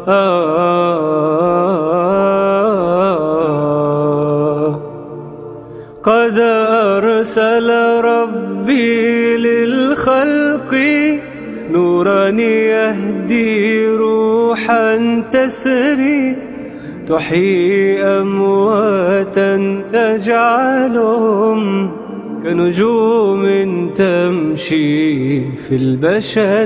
قد أرسل ربي للخلق نورا يهدي روحا تسري تحيي أمواتا تجعلهم كنجوم تمشي في البشر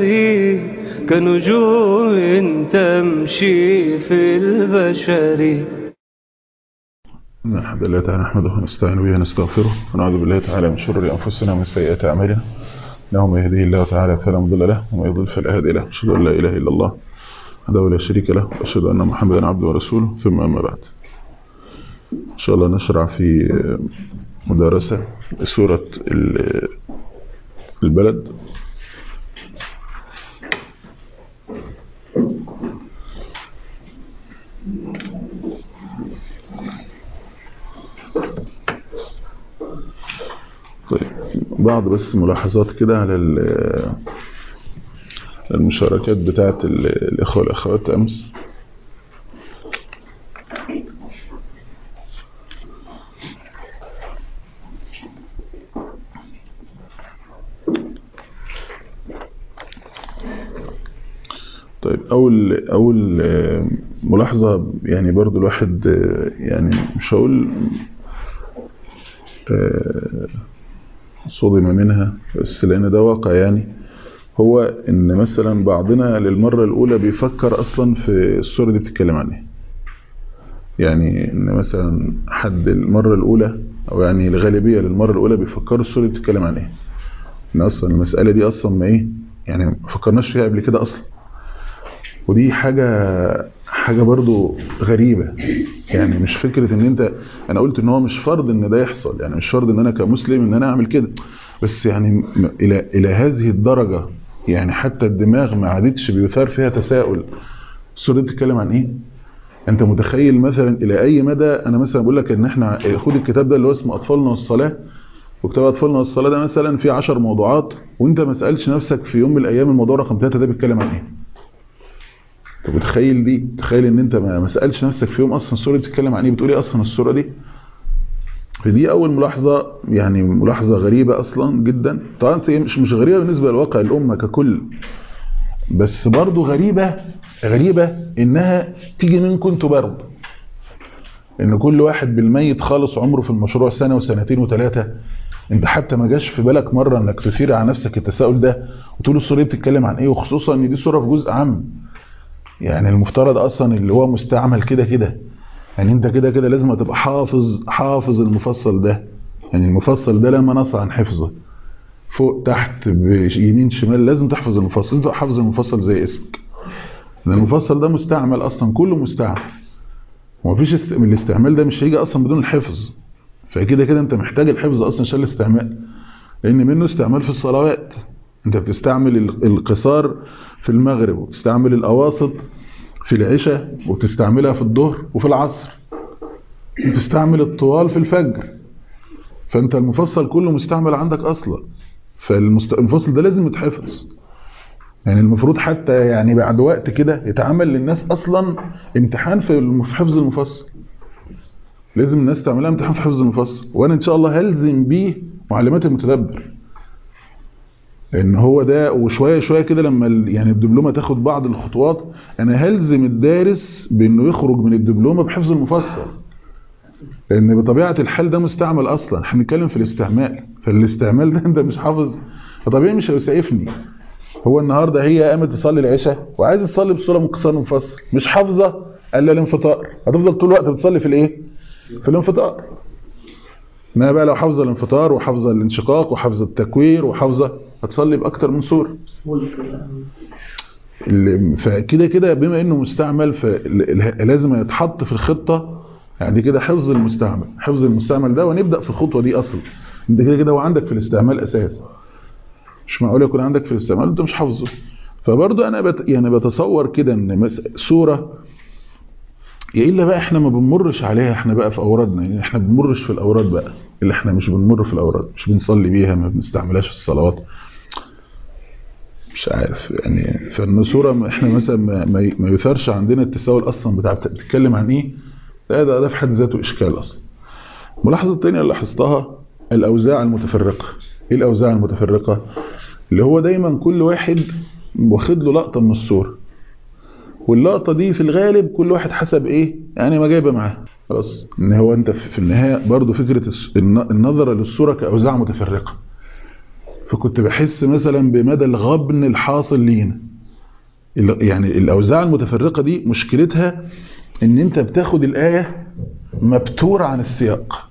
كنجوم تمشي في البشر إن الحمد لله تعالى نحمده ونستعين به ونستغفره ونعوذ بالله تعالى من شرور أنفسنا ومن سيئات أعمالنا إنه من يهديه الله تعالى فلا مضل له ومن يضلل فلا هادي له أشهد أن لا إله إلا الله وحده لا شريك له وأشهد أن محمدا عبده ورسوله ثم أما بعد إن شاء الله نشرع في مدارسة سورة البلد طيب بعض بس ملاحظات كده على المشاركات بتاعت الإخوة والأخوات أمس طيب أول أول ملاحظة يعني برضو الواحد يعني مش هقول صدم منها بس لأن ده واقع يعني هو إن مثلا بعضنا للمرة الأولى بيفكر أصلا في الصورة دي بتتكلم عن إيه يعني إن مثلا حد المرة الأولى أو يعني الغالبية للمرة الأولى بيفكروا الصورة دي بتتكلم عن إيه إن أصلا المسألة دي أصلا ما إيه يعني ما فكرناش فيها قبل كده أصلا ودي حاجة حاجة برضو غريبة يعني مش فكرة ان انت انا قلت ان هو مش فرض ان ده يحصل يعني مش فرض ان انا كمسلم ان انا اعمل كده بس يعني الى الى هذه الدرجة يعني حتى الدماغ ما عادتش بيثار فيها تساؤل السورة بتتكلم عن ايه انت متخيل مثلا الى اي مدى انا مثلا بقول لك ان احنا خد الكتاب ده اللي هو اسمه اطفالنا والصلاة وكتاب اطفالنا والصلاة ده مثلا فيه 10 موضوعات وانت ما سالتش نفسك في يوم من الايام الموضوع رقم 3 ده بيتكلم عن ايه انت متخيل دي تخيل ان انت ما سالتش نفسك في يوم اصلا الصوره دي بتتكلم عن ايه بتقول ايه اصلا الصوره دي فدي اول ملاحظه يعني ملاحظه غريبه اصلا جدا طبعا مش مش غريبه بالنسبه لواقع الامه ككل بس برضو غريبه غريبه انها تيجي منكم انتوا برضه ان كل واحد بالميت خالص عمره في المشروع سنه وسنتين وثلاثه انت حتى ما جاش في بالك مره انك تثير على نفسك التساؤل ده وتقول الصوره دي بتتكلم عن ايه وخصوصا ان دي صوره في جزء عام يعني المفترض اصلا اللي هو مستعمل كده كده يعني انت كده كده لازم تبقى حافظ حافظ المفصل ده يعني المفصل ده لما نص عن حفظه فوق تحت يمين شمال لازم تحفظ المفصل انت حافظ المفصل زي اسمك لان المفصل ده مستعمل اصلا كله مستعمل ومفيش است... من الاستعمال ده مش هيجي اصلا بدون الحفظ فكده كده انت محتاج الحفظ اصلا عشان الاستعمال لان منه استعمال في الصلوات انت بتستعمل القصار في المغرب وتستعمل الأواسط في العشاء وتستعملها في الظهر وفي العصر وتستعمل الطوال في الفجر فأنت المفصل كله مستعمل عندك أصلا فالمفصل ده لازم يتحفظ يعني المفروض حتى يعني بعد وقت كده يتعمل للناس أصلا امتحان في حفظ المفصل لازم الناس تعملها امتحان في حفظ المفصل وأنا إن شاء الله هلزم بيه معلمات المتدبر لان هو ده وشويه شويه كده لما يعني الدبلومه تاخد بعض الخطوات انا هلزم الدارس بانه يخرج من الدبلومه بحفظ المفصل لان بطبيعه الحال ده مستعمل اصلا احنا بنتكلم في الاستعمال فالاستعمال ده انت مش حافظ فطبيعي مش هيسعفني هو النهارده هي قامت تصلي العشاء وعايز تصلي بصوره منقصر منفصل مش حافظه الا الانفطار هتفضل طول الوقت بتصلي في الايه في الانفطار ما بقى لو حافظه الانفطار وحافظه الانشقاق وحافظه التكوير وحافظه هتصلي باكتر من سوره فكده كده بما انه مستعمل فلازم يتحط في الخطه يعني كده حفظ المستعمل حفظ المستعمل ده ونبدا في الخطوه دي اصلا انت كده كده وعندك في الاستعمال اساسا مش معقول يكون عندك في الاستعمال انت مش حافظه فبرضه انا بت يعني بتصور كده ان سوره يا الا بقى احنا ما بنمرش عليها احنا بقى في اوردنا يعني احنا بنمرش في الاوراد بقى اللي احنا مش بنمر في الاوراد مش بنصلي بيها ما بنستعملهاش في الصلوات مش عارف يعني فالنسورة احنا مثلا ما, ما يثارش عندنا التساؤل اصلا بتاع بتتكلم عن ايه لا ده, ده في حد ذاته اشكال اصلا الملاحظة الثانية اللي لاحظتها الاوزاع المتفرقة ايه الاوزاع المتفرقة اللي هو دايما كل واحد واخد له لقطة من الصورة واللقطة دي في الغالب كل واحد حسب ايه يعني ما جايبه معاه خلاص ان هو انت في النهاية برضو فكرة النظرة للصورة كأوزاع متفرقة فكنت بحس مثلا بمدى الغبن الحاصل لينا يعني الأوزاع المتفرقة دي مشكلتها ان انت بتاخد الآية مبتورة عن السياق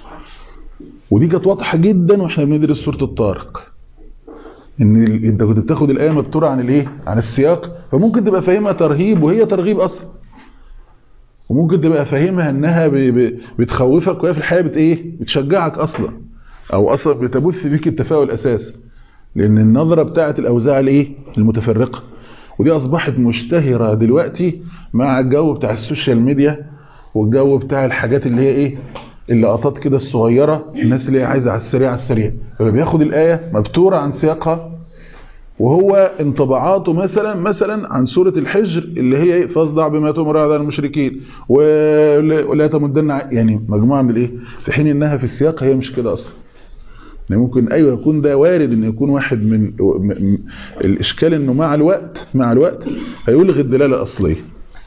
ودي كانت واضحة جدا واحنا بندرس سورة الطارق ان انت كنت بتاخد الآية مبتورة عن الايه عن السياق فممكن تبقى فاهمها ترهيب وهي ترغيب اصلا وممكن تبقى فاهمها انها بتخوفك وهي في الحقيقه بت ايه بتشجعك اصلا او اصلا بتبث فيك التفاؤل اساسا لان النظره بتاعه الاوزاع الايه المتفرقه ودي اصبحت مشتهره دلوقتي مع الجو بتاع السوشيال ميديا والجو بتاع الحاجات اللي هي ايه اللقطات كده الصغيره الناس اللي هي عايزه على السريع على السريع فبياخد الايه مبتوره عن سياقها وهو انطباعاته مثلا مثلا عن سورة الحجر اللي هي فاصدع بما تؤمر على المشركين ولا تمدن يعني مجموعة من الايه في حين انها في السياق هي مش كده اصلا يعني ممكن ايوه يكون ده وارد ان يكون واحد من الاشكال انه مع الوقت مع الوقت هيلغي الدلاله الاصليه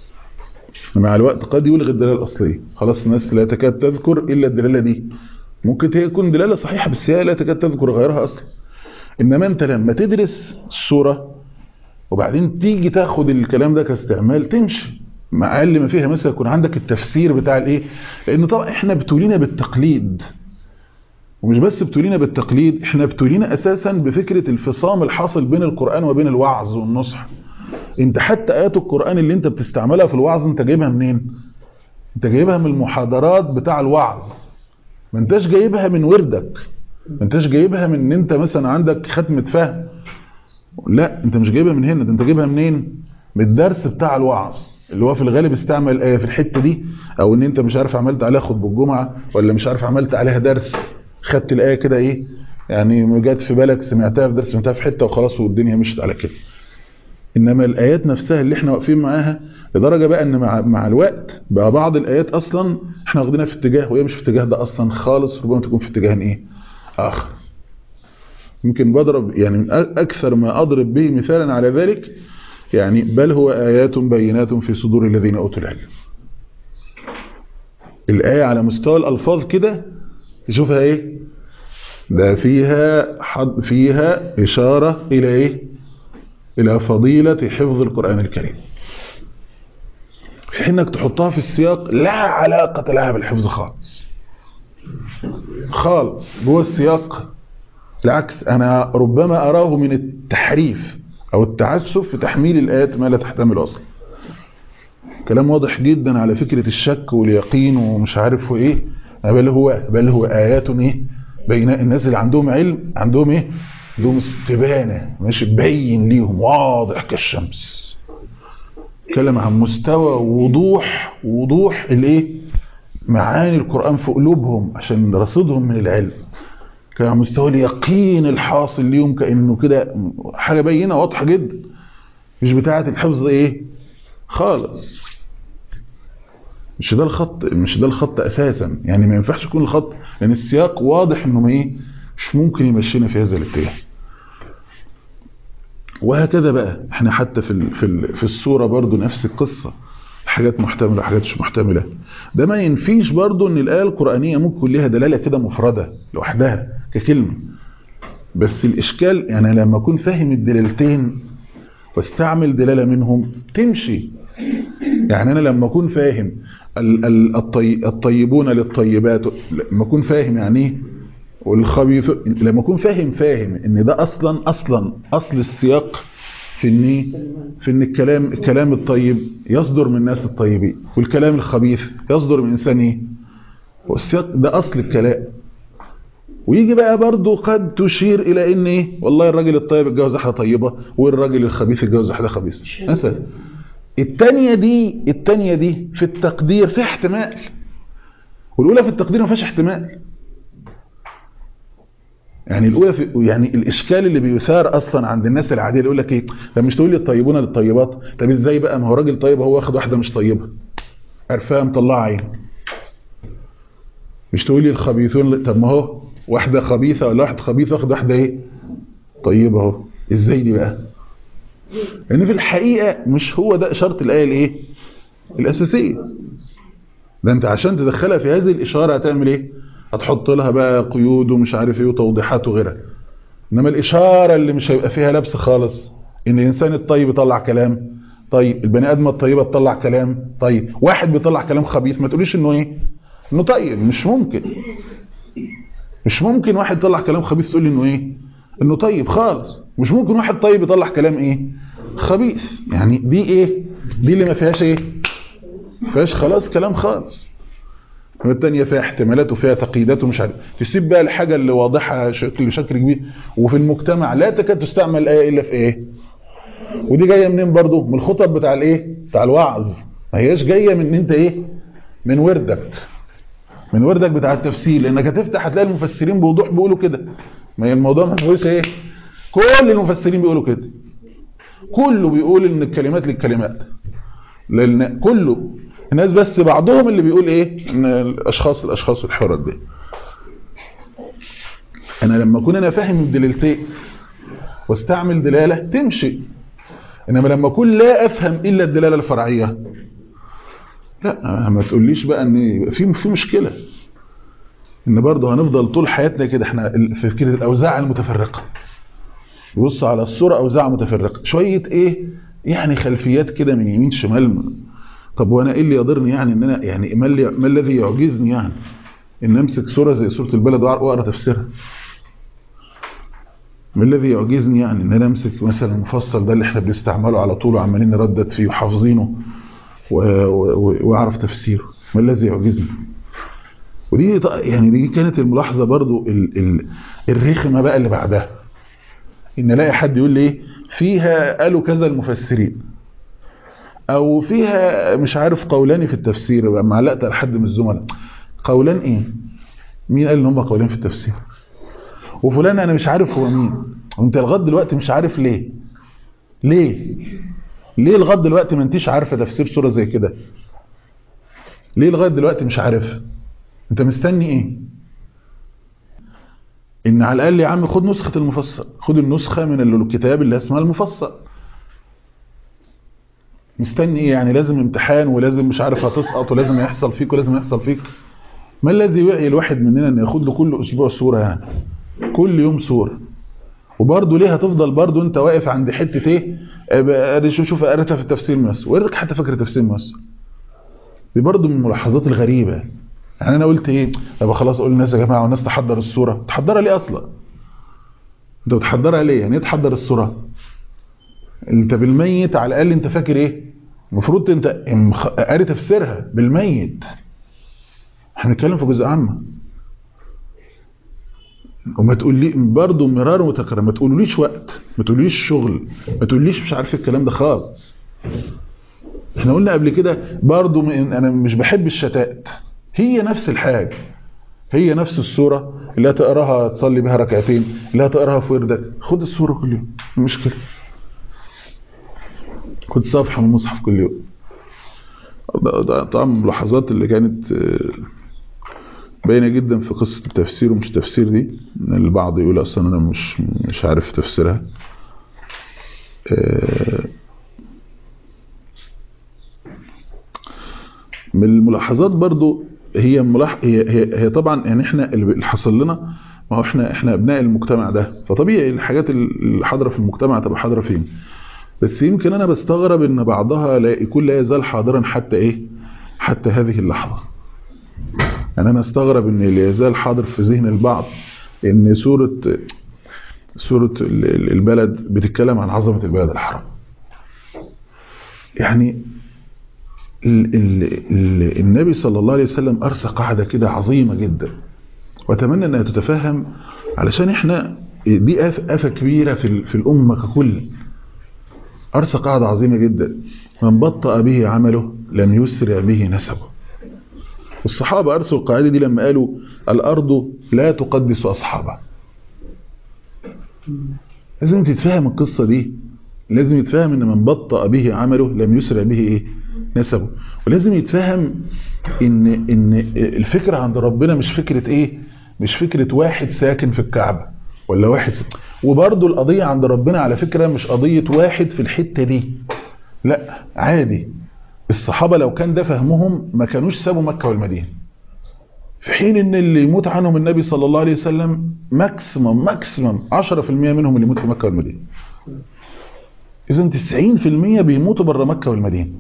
مع الوقت قد يلغي الدلاله الاصليه خلاص الناس لا تكاد تذكر الا الدلاله دي ممكن تكون دلاله صحيحه بس هي لا تكاد تذكر غيرها اصلا انما انت لما تدرس الصورة وبعدين تيجي تاخد الكلام ده كاستعمال تمشي مع اقل ما فيها مثلا يكون عندك التفسير بتاع الايه لان طبعا احنا بتولينا بالتقليد ومش بس بتولينا بالتقليد احنا بتولينا اساسا بفكرة الفصام الحاصل بين القرآن وبين الوعظ والنصح انت حتى ايات القرآن اللي انت بتستعملها في الوعظ انت جايبها منين انت جايبها من المحاضرات بتاع الوعظ ما انتش جايبها من وردك ما انتش جايبها من ان انت مثلا عندك ختمة فهم لا انت مش جايبها من هنا ده انت جايبها منين من الدرس بتاع الوعظ اللي هو في الغالب استعمل الايه في الحته دي او ان انت مش عارف عملت عليها خطبه الجمعه ولا مش عارف عملت عليها درس خدت الايه كده ايه يعني جت في بالك سمعتها في درس سمعتها في حته وخلاص والدنيا مشت على كده انما الايات نفسها اللي احنا واقفين معاها لدرجه بقى ان مع مع الوقت بقى بعض الايات اصلا احنا واخدينها في اتجاه وهي مش في اتجاه ده اصلا خالص ربما تكون في اتجاه ايه آخر يمكن بضرب يعني من أكثر ما أضرب به مثالا على ذلك يعني بل هو آيات بينات في صدور الذين أوتوا العلم الآية على مستوى الألفاظ كده تشوفها إيه ده فيها حد فيها إشارة إلى إيه إلى فضيلة حفظ القرآن الكريم في حين انك تحطها في السياق لا علاقة لها بالحفظ خالص خالص جوه السياق بالعكس انا ربما اراه من التحريف او التعسف في تحميل الايات ما لا تحتمل اصلا كلام واضح جدا على فكرة الشك واليقين ومش عارف ايه بل هو بل هو ايات ايه بين الناس اللي عندهم علم عندهم ايه عندهم استبانة ماشي باين ليهم واضح كالشمس اتكلم عن مستوى وضوح وضوح الايه معاني القرآن في قلوبهم عشان رصيدهم من العلم كان على مستوى اليقين الحاصل ليهم كأنه كده حاجة بينة واضحة جدا مش بتاعة الحفظ ايه خالص مش ده الخط مش ده الخط اساسا يعني ما ينفعش يكون الخط لان السياق واضح انه ايه مش ممكن يمشينا في هذا الاتجاه وهكذا بقى احنا حتى في ال في ال في الصوره برضو نفس القصه حاجات محتمله وحاجات مش محتمله ده ما ينفيش برضو ان الايه القرانيه ممكن ليها دلاله كده مفرده لوحدها ككلمه بس الاشكال يعني لما اكون فاهم الدلالتين واستعمل دلاله منهم تمشي يعني انا لما اكون فاهم الطي الطيبون للطيبات لما اكون فاهم يعني ايه والخبيث لما اكون فاهم فاهم ان ده اصلا اصلا اصل السياق في ان في ان الكلام الكلام الطيب يصدر من الناس الطيبين والكلام الخبيث يصدر من انسان ايه والسياق ده اصل الكلام ويجي بقى برضه قد تشير الى ان ايه والله الراجل الطيب اتجوز واحده طيبه والراجل الخبيث اتجوز واحده خبيثه مثلا الثانيه دي الثانيه دي في التقدير فيها احتمال والاولى في التقدير ما فيهاش احتمال يعني الاولى في يعني الاشكال اللي بيثار اصلا عند الناس العاديه اللي يقول لك ايه طب مش تقول لي الطيبون للطيبات طب ازاي بقى ما هو راجل طيب هو واخد واحده مش طيبه عرفها مطلعه عين مش تقول لي الخبيثون طب ما هو واحده خبيثه ولا واحد خبيث واخد واحده ايه طيبه اهو ازاي دي بقى لان في الحقيقه مش هو ده اشاره الايه الايه الاساسيه ده انت عشان تدخلها في هذه الاشاره هتعمل ايه هتحط لها بقى قيود ومش عارف ايه وتوضيحات وغيرها انما الاشاره اللي مش هيبقى فيها لبس خالص ان الانسان الطيب يطلع كلام طيب البني ادم الطيبه تطلع كلام طيب واحد بيطلع كلام خبيث ما تقوليش انه ايه انه طيب مش ممكن مش ممكن واحد يطلع كلام خبيث تقول لي انه ايه انه طيب خالص مش ممكن واحد طيب يطلع كلام ايه خبيث يعني دي ايه دي اللي ما فيهاش ايه ما فيهاش خلاص كلام خالص والتانية فيها احتمالات وفيها تقييدات ومش عارف تسيب بقى الحاجة اللي واضحة شكل شكل كبير وفي المجتمع لا تكاد تستعمل الآية إلا في إيه ودي جاية منين برضو من الخطب بتاع الإيه بتاع الوعظ ما هياش جاية من انت إيه من وردك من وردك بتاع التفسير لأنك هتفتح هتلاقي المفسرين بوضوح بيقولوا كده ما هي الموضوع ما فيهوش إيه كل المفسرين بيقولوا كده كله بيقول ان الكلمات للكلمات لان كله الناس بس بعضهم اللي بيقول ايه ان الاشخاص الاشخاص والحوارات دي انا لما اكون انا فاهم الدلالتين واستعمل دلاله تمشي انما لما اكون لا افهم الا الدلاله الفرعيه لا ما تقوليش بقى ان في في مشكله ان برضه هنفضل طول حياتنا كده احنا في كده الاوزاع المتفرقه يبص على الصوره اوزاع متفرقه شويه ايه يعني خلفيات كده من يمين شمال طب وانا ايه اللي يضرني يعني ان انا يعني ما, اللي ما الذي يعجزني يعني ان امسك سوره زي سوره البلد واقرا تفسيرها ما الذي يعجزني يعني ان انا امسك مثلا المفصل ده اللي احنا بنستعمله على طول وعمالين نردد فيه وحافظينه واعرف تفسيره ما الذي يعجزني ودي يعني دي كانت الملاحظه برضو ال ال الرخمه بقى اللي بعدها ان الاقي حد يقول لي ايه فيها قالوا كذا المفسرين او فيها مش عارف قولان في التفسير معلقت على حد من الزملاء قولان ايه مين قال ان هم قولان في التفسير وفلان انا مش عارف هو مين وانت لغايه دلوقتي مش عارف ليه ليه ليه لغايه دلوقتي ما انتيش عارفه تفسير سوره زي كده ليه لغايه دلوقتي مش عارف انت مستني ايه ان على الاقل يا عم خد نسخه المفصل خد النسخه من الكتاب اللي اسمها المفصل مستني ايه يعني لازم امتحان ولازم مش عارف هتسقط ولازم يحصل فيك ولازم يحصل فيك ما الذي يوعي الواحد مننا ان ياخد له كل اسبوع صوره يعني كل يوم صوره وبرضه ليه هتفضل برضه انت واقف عند حته ايه شوف شوف قريتها في التفسير الميسر وقريتك حتى فاكر التفسير الميسر دي برضه من الملاحظات الغريبه يعني انا قلت ايه طب خلاص اقول للناس يا جماعه والناس تحضر الصوره تحضرها ليه اصلا انت بتحضرها ليه يعني ايه تحضر الصوره انت بالميت على الاقل انت فاكر ايه المفروض انت قاري تفسيرها بالميت احنا بنتكلم في جزء عامه وما تقول لي برضه مرار وتكرار ما تقولوليش وقت ما تقولوليش شغل ما تقوليش مش عارف الكلام ده خالص احنا قلنا قبل كده برضه انا مش بحب الشتات هي نفس الحاجه هي نفس السوره اللي هتقراها تصلي بها ركعتين اللي هتقراها في وردك خد السوره كل يوم المشكله خد صفحه من المصحف كل يوم ده طبعا اللحظات اللي كانت باينه جدا في قصه التفسير ومش تفسير دي ان البعض يقول اصلا انا مش مش عارف تفسيرها من الملاحظات برضو هي ملاح... هي, هي هي طبعا يعني احنا اللي حصل لنا ما هو احنا احنا ابناء المجتمع ده فطبيعي الحاجات اللي حاضره في المجتمع تبقى حاضره فين بس يمكن انا بستغرب ان بعضها لا يكون لا يزال حاضرا حتى ايه حتى هذه اللحظه يعني انا استغرب ان لا يزال حاضر في ذهن البعض ان سوره سوره البلد بتتكلم عن عظمه البلد الحرام يعني ال ال ال النبي صلى الله عليه وسلم أرسى قاعدة كده عظيمة جدا وأتمنى أنها تتفهم علشان إحنا دي آفة كبيرة في, في الأمة ككل أرسى قاعدة عظيمة جدا من بطأ به عمله لم يسرع به نسبه والصحابة أرسوا القاعدة دي لما قالوا الأرض لا تقدس أصحابها لازم تتفهم القصة دي لازم يتفهم ان من بطأ به عمله لم يسرع به ايه نسبه ولازم يتفهم ان ان الفكرة عند ربنا مش فكرة ايه مش فكرة واحد ساكن في الكعبة ولا واحد وبرضه القضية عند ربنا على فكرة مش قضية واحد في الحتة دي لا عادي الصحابة لو كان ده فهمهم ما كانوش سابوا مكة والمدينة في حين ان اللي يموت عنهم النبي صلى الله عليه وسلم ماكسيمم ماكسيمم 10% منهم اللي يموت في مكة والمدينة اذا 90% بيموتوا بره مكة والمدينة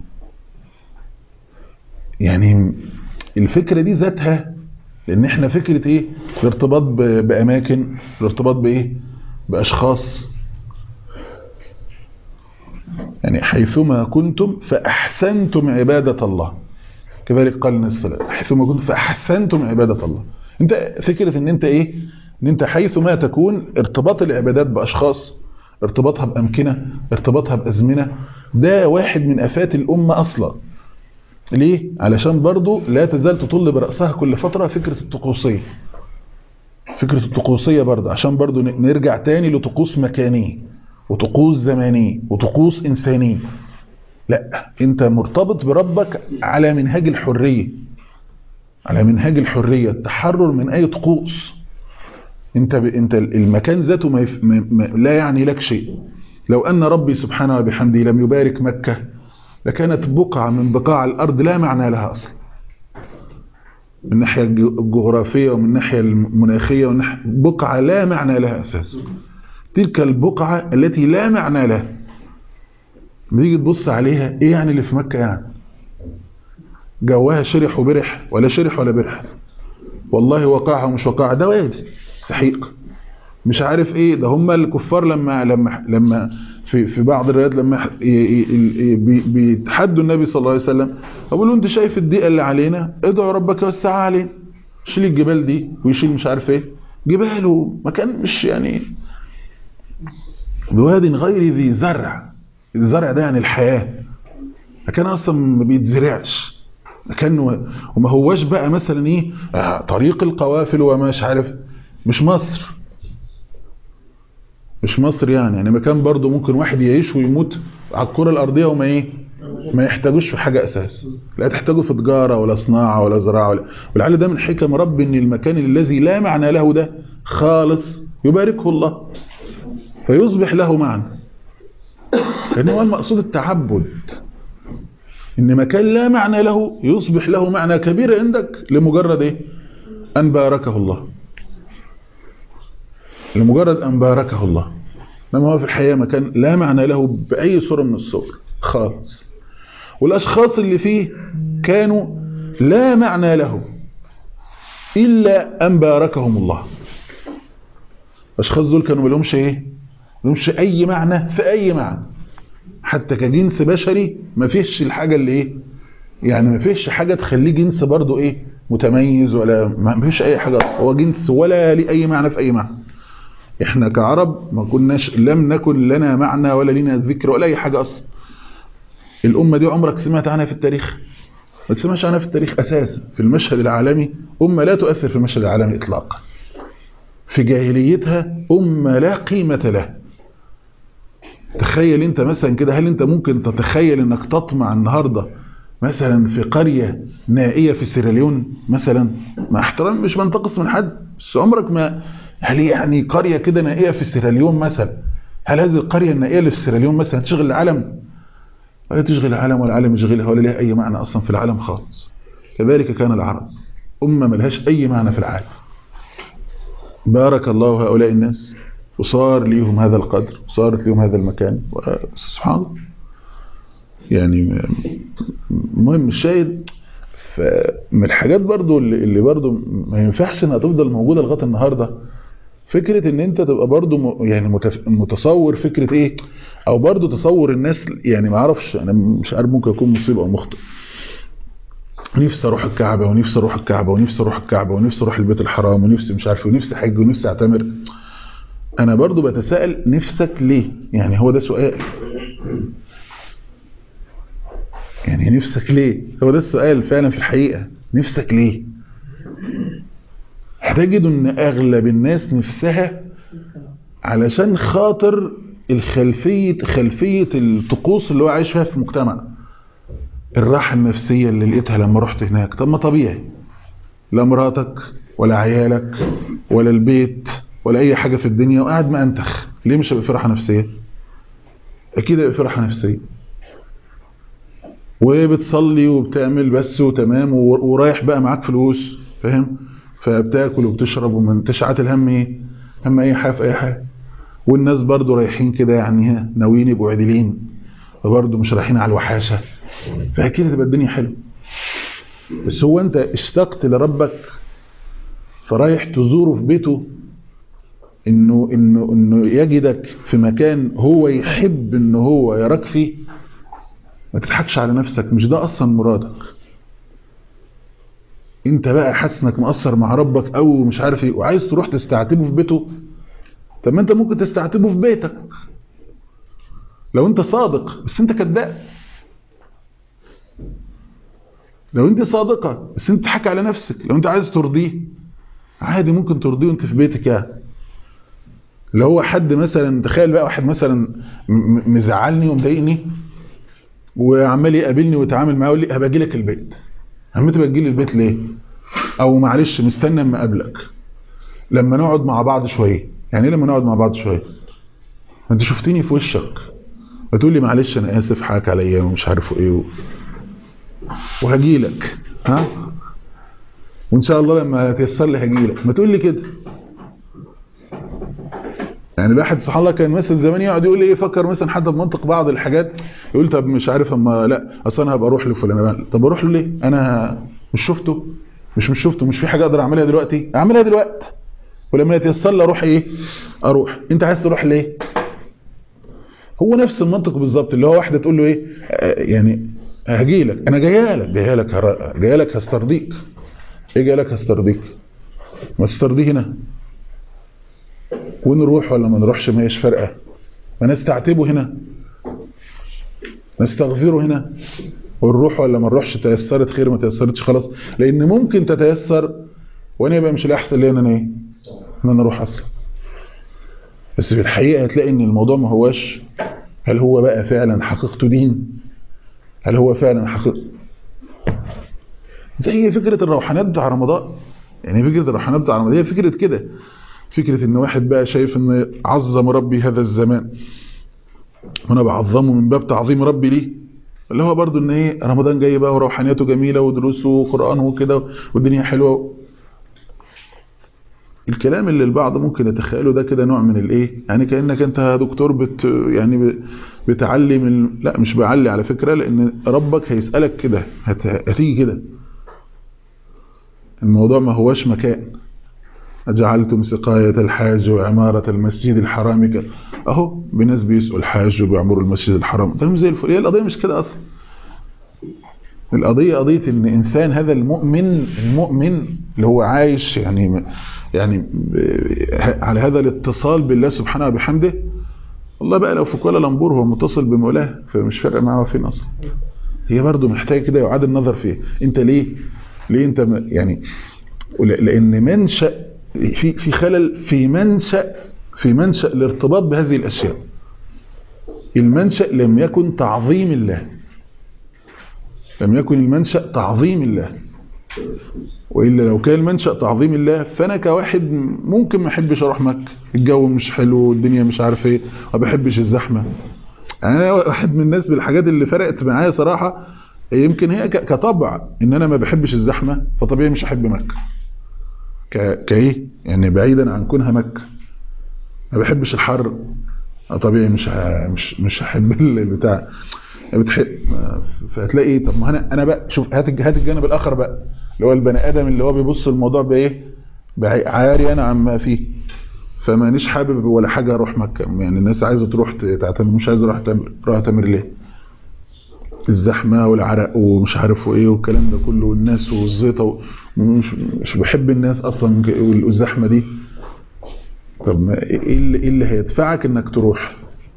يعني الفكرة دي ذاتها لان احنا فكرة ايه الارتباط ب- باماكن الارتباط بايه باشخاص يعني حيثما كنتم فاحسنتم عبادة الله كذلك قال النبي صلى الله عليه وسلم حيثما كنتم فاحسنتم عبادة الله انت فكرة ان انت ايه ان انت حيثما تكون ارتباط العبادات باشخاص ارتباطها بامكنة ارتباطها بازمنة ده واحد من افات الامة اصلا ليه علشان برضو لا تزال تطل برأسها كل فترة فكرة الطقوسية فكرة الطقوسية برضو عشان برضو ن- نرجع تاني لطقوس مكانية وطقوس زمانية وطقوس إنسانية لا انت مرتبط بربك على منهاج الحرية على منهاج الحرية التحرر من اي طقوس انت ب... انت المكان ذاته ما يف... ما... ما... لا يعني لك شيء لو ان ربي سبحانه وبحمده لم يبارك مكة لكانت بقعة من بقاع الارض لا معنى لها اصلا من الناحية الج- الجغرافية ومن الناحية المناخية ومن ناحية بقعة لا معنى لها اساس تلك البقعة التي لا معنى لها لما تيجي تبص عليها ايه يعني اللي في مكة يعني جوها شرح وبرح ولا شرح ولا برح والله وقعها ومش وقعها ده وادي سحيق مش عارف ايه ده هم الكفار لما لما لما في في بعض الروايات لما ي- ي- ي- بي- بيتحدوا النبي صلى الله عليه وسلم بيقولوا انت شايف الضيقه اللي علينا ادعوا ربك يوسعها علينا شيل الجبال دي ويشيل مش عارف ايه جبال ومكان مش يعني بواد غير ذي زرع الزرع ده يعني الحياه مكان اصلا ما بيتزرعش مكان و- وما هواش بقى مثلا ايه آه، طريق القوافل ومش عارف مش مصر مش مصر يعني يعني مكان برضو ممكن واحد يعيش ويموت على الكرة الأرضية وما ايه ما يحتاجوش في حاجة أساس لا تحتاجوا في تجارة ولا صناعة ولا زراعة ولا ولعل ده من حكم رب ان المكان الذي لا معنى له ده خالص يباركه الله فيصبح له معنى لأن هو المقصود التعبد ان مكان لا معنى له يصبح له معنى كبير عندك لمجرد ايه ان باركه الله لمجرد ان باركه الله انما هو في الحقيقه مكان لا معنى له باي صوره من الصور خالص والاشخاص اللي فيه كانوا لا معنى له الا ان باركهم الله الاشخاص دول كانوا ما لهمش ايه ما لهمش اي معنى في اي معنى حتى كجنس بشري ما فيش الحاجة اللي ايه يعني ما فيش حاجة تخليه جنس برضو ايه متميز ولا ما فيش اي حاجة أصلاً. هو جنس ولا ليه اي معنى في اي معنى احنا كعرب ما كناش لم نكن لنا معنى ولا لنا ذكر ولا اي حاجة اصلا الامة دي عمرك سمعت عنها في التاريخ ما تسمعش عنها في التاريخ اساسا في المشهد العالمي امة لا تؤثر في المشهد العالمي اطلاقا في جاهليتها امة لا قيمة لها تخيل انت مثلا كده هل انت ممكن تتخيل انك تطمع النهاردة مثلا في قرية نائية في سيراليون مثلا مع احترام مش بنتقص من حد بس عمرك ما هل يعني قرية كده نائية في سيراليون مثلا هل هذه القرية النائية اللي في سيراليون مثلا تشغل العالم ولا تشغل العالم ولا العالم يشغلها ولا لها اي معنى اصلا في العالم خالص كذلك كان العرب أمة ملهاش اي معنى في العالم بارك الله هؤلاء الناس وصار ليهم هذا القدر وصارت ليهم هذا المكان سبحان الله يعني المهم الشاهد فمن الحاجات برضو اللي اللي برضو ما ينفعش انها تفضل موجودة لغاية النهاردة فكرة ان انت تبقى برضو م- يعني متف- متصور فكرة ايه او برضو تصور الناس يعني ما اعرفش انا مش عارف ممكن اكون مصيب او مخطئ نفسي اروح الكعبة ونفسي اروح الكعبة ونفسي اروح الكعبة ونفسي اروح البيت الحرام ونفسي مش عارف ونفسي حج ونفسي اعتمر انا برضو بتساءل نفسك ليه يعني هو ده سؤال يعني نفسك ليه هو ده السؤال فعلا في الحقيقة نفسك ليه هتجد ان اغلب الناس نفسها علشان خاطر الخلفية خلفية الطقوس اللي هو عايش فيها في المجتمع الراحة النفسية اللي لقيتها لما رحت هناك طب ما طبيعي لا مراتك ولا عيالك ولا البيت ولا اي حاجة في الدنيا وقاعد ما انتخ ليه مش هيبقى في راحة نفسية اكيد هيبقى في راحة نفسية وبتصلي وبتعمل بس وتمام ورايح بقى معاك فلوس فاهم فبتاكل وبتشرب ومن تشعات الهم ايه هم اي حاجه في اي حاجه والناس برضو رايحين كده يعني ناويين يبقوا عادلين وبرضو مش رايحين على الوحاشه فاكيد هتبقى الدنيا حلوه بس هو انت اشتقت لربك فرايح تزوره في بيته انه انه انه يجدك في مكان هو يحب ان هو يراك فيه ما تضحكش على نفسك مش ده اصلا مرادك انت بقى حاسس انك مقصر مع ربك او مش عارف ايه وعايز تروح تستعتبه في بيته طب ما انت ممكن تستعتبه في بيتك لو انت صادق بس انت كذاب لو انت صادقة بس انت تضحك على نفسك لو انت عايز ترضيه عادي ممكن ترضيه وانت في بيتك يعني لو هو حد مثلا تخيل بقى واحد مثلا مزعلني ومضايقني وعمال يقابلني ويتعامل معايا ويقول لي هبقى اجي لك البيت عم انت بتجي لي البيت ليه او معلش مستنى اما اقابلك لما نقعد مع بعض شويه يعني ايه لما نقعد مع بعض شويه ما انت شفتني في وشك بتقول لي معلش انا اسف حقك عليا ومش عارف ايه و... وهجي لك ها وان شاء الله لما تيسر لي هجي لك ما تقول لي كده يعني الواحد سبحان الله كان مثلا زمان يقعد يقول ايه يفكر مثلا حتى بمنطق بعض الحاجات يقول طب مش عارف اما لا اصل انا هبقى اروح لفلان طب اروح له ليه انا مش شفته مش مش شفته مش في حاجه اقدر اعملها دلوقتي اعملها دلوقتي ولما يتيسر لي اروح ايه اروح انت عايز تروح ليه هو نفس المنطق بالظبط اللي هو واحده تقول له ايه يعني هجي لك انا جايه لك جايه لك جايه لك هسترضيك ايه جايه لك هسترضيك ما تسترضيه هنا ونروح ولا ما نروحش ما هيش فارقه ما نستعتبه هنا نستغفره هنا ونروح ولا ما نروحش تيسرت خير ما تيسرتش خلاص لان ممكن تتيسر وانا يبقى مش الاحسن لي ان انا ايه ان انا اروح اصلا بس في الحقيقه هتلاقي ان الموضوع ما هواش هل هو بقى فعلا حقيقته دين هل هو فعلا حقيقة زي فكرة الروحانيات بتاع رمضان يعني فكرة الروحانيات بتاع رمضان هي فكرة كده فكرة ان واحد بقى شايف ان عظم ربي هذا الزمان وانا بعظمه من باب تعظيم ربي ليه اللي هو برضو ان ايه رمضان جاي بقى وروحانياته جميلة ودروسه وقرآنه وكده والدنيا حلوة الكلام اللي البعض ممكن يتخيله ده كده نوع من الايه يعني كانك انت دكتور بت يعني بتعلم ال... لا مش بعلي على فكره لان ربك هيسالك كده هت... هتيجي كده الموضوع ما هواش مكان أجعلتم سقاية الحاج وعمارة المسجد الحرام كده أهو بناس بيسأل الحاج وبيعمروا المسجد الحرام ده زي الفل هي القضية مش كده أصلا القضية قضية إن إنسان هذا المؤمن المؤمن اللي هو عايش يعني يعني على هذا الاتصال بالله سبحانه وبحمده والله بقى لو في كوالالمبور هو متصل بمولاه فمش فارق معاه فين أصلا هي برضه محتاج كده يعاد النظر فيه أنت ليه ليه أنت يعني لأن منشأ في في خلل في منشأ في منشأ الارتباط بهذه الأشياء المنشأ لم يكن تعظيم الله لم يكن المنشأ تعظيم الله وإلا لو كان المنشأ تعظيم الله فأنا كواحد ممكن ما أحبش أروح مكة الجو مش حلو والدنيا مش عارف إيه ما بحبش الزحمة أنا واحد من الناس بالحاجات اللي فرقت معايا صراحة يمكن هي كطبع إن أنا ما بحبش الزحمة فطبيعي مش أحب مكة كايه يعني بعيدا عن كونها مكة ما بحبش الحر طبيعي مش مش مش هحب البتاع بتحب فهتلاقي طب ما انا انا بقى شوف هات هات الجانب الاخر بقى اللي هو البني ادم اللي هو بيبص الموضوع بايه عاري انا عما فيه فمانيش حابب ولا حاجه اروح مكه يعني الناس عايزه تروح تعتمر مش عايزه اروح تروح اعتمر ليه الزحمه والعرق ومش عارف وايه والكلام ده كله والناس والزيطه مش مش بحب الناس اصلا والزحمه دي طب ما ايه اللي, إيه اللي هيدفعك انك تروح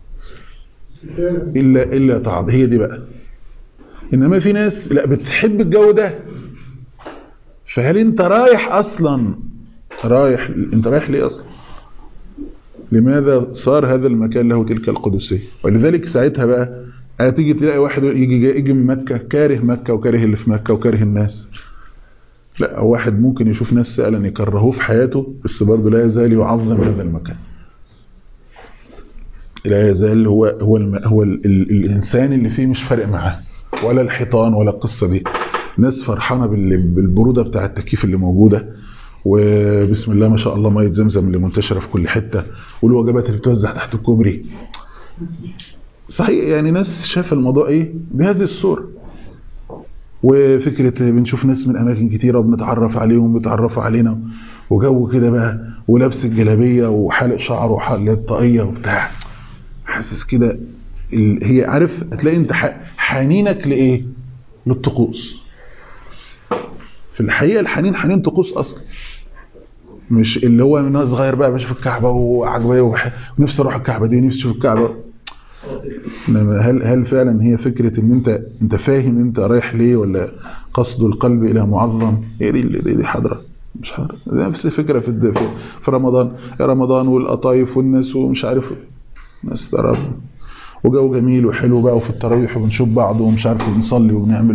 الا الا تعظ هي دي بقى انما في ناس لا بتحب الجو ده فهل انت رايح اصلا رايح انت رايح ليه اصلا لماذا صار هذا المكان له تلك القدسية ولذلك ساعتها بقى هتيجي تلاقي واحد يجي جاي يجي من مكة كاره مكة وكاره اللي في مكة وكاره الناس لا واحد ممكن يشوف ناس فعلا يكرهوه في حياته بس برضه لا يزال يعظم هذا المكان لا يزال هو هو الم هو ال ال الانسان اللي فيه مش فارق معاه ولا الحيطان ولا القصه دي ناس فرحانه بال- بالبروده بتاع التكييف اللي موجوده وبسم الله ما شاء الله ميه زمزم اللي منتشره في كل حته والوجبات اللي بتوزع تحت الكوبري صحيح يعني ناس شاف الموضوع ايه بهذه الصوره وفكره بنشوف ناس من اماكن كتيره وبنتعرف عليهم وبيتعرفوا علينا وجو كده بقى ولابس الجلابيه وحالق شعره وحالق الطاقيه وبتاع حاسس كده ال- هي عارف هتلاقي انت ح- حنينك لايه للطقوس في الحقيقه الحنين حنين طقوس اصلا مش اللي هو من وأنا صغير بقى بشوف الكعبه وعجباني وبح- ونفسي اروح الكعبه دي نفسي اشوف الكعبه إنما هل هل فعلا هي فكره ان انت انت فاهم انت رايح ليه ولا قصد القلب الى معظم هي دي دي, دي حضره مش حضره نفس الفكره في الد- في- في رمضان رمضان والقطايف والناس ومش عارف ناس ترى وجو جميل وحلو بقى وفي التراويح وبنشوف بعض ومش عارف بنصلي وبنعمل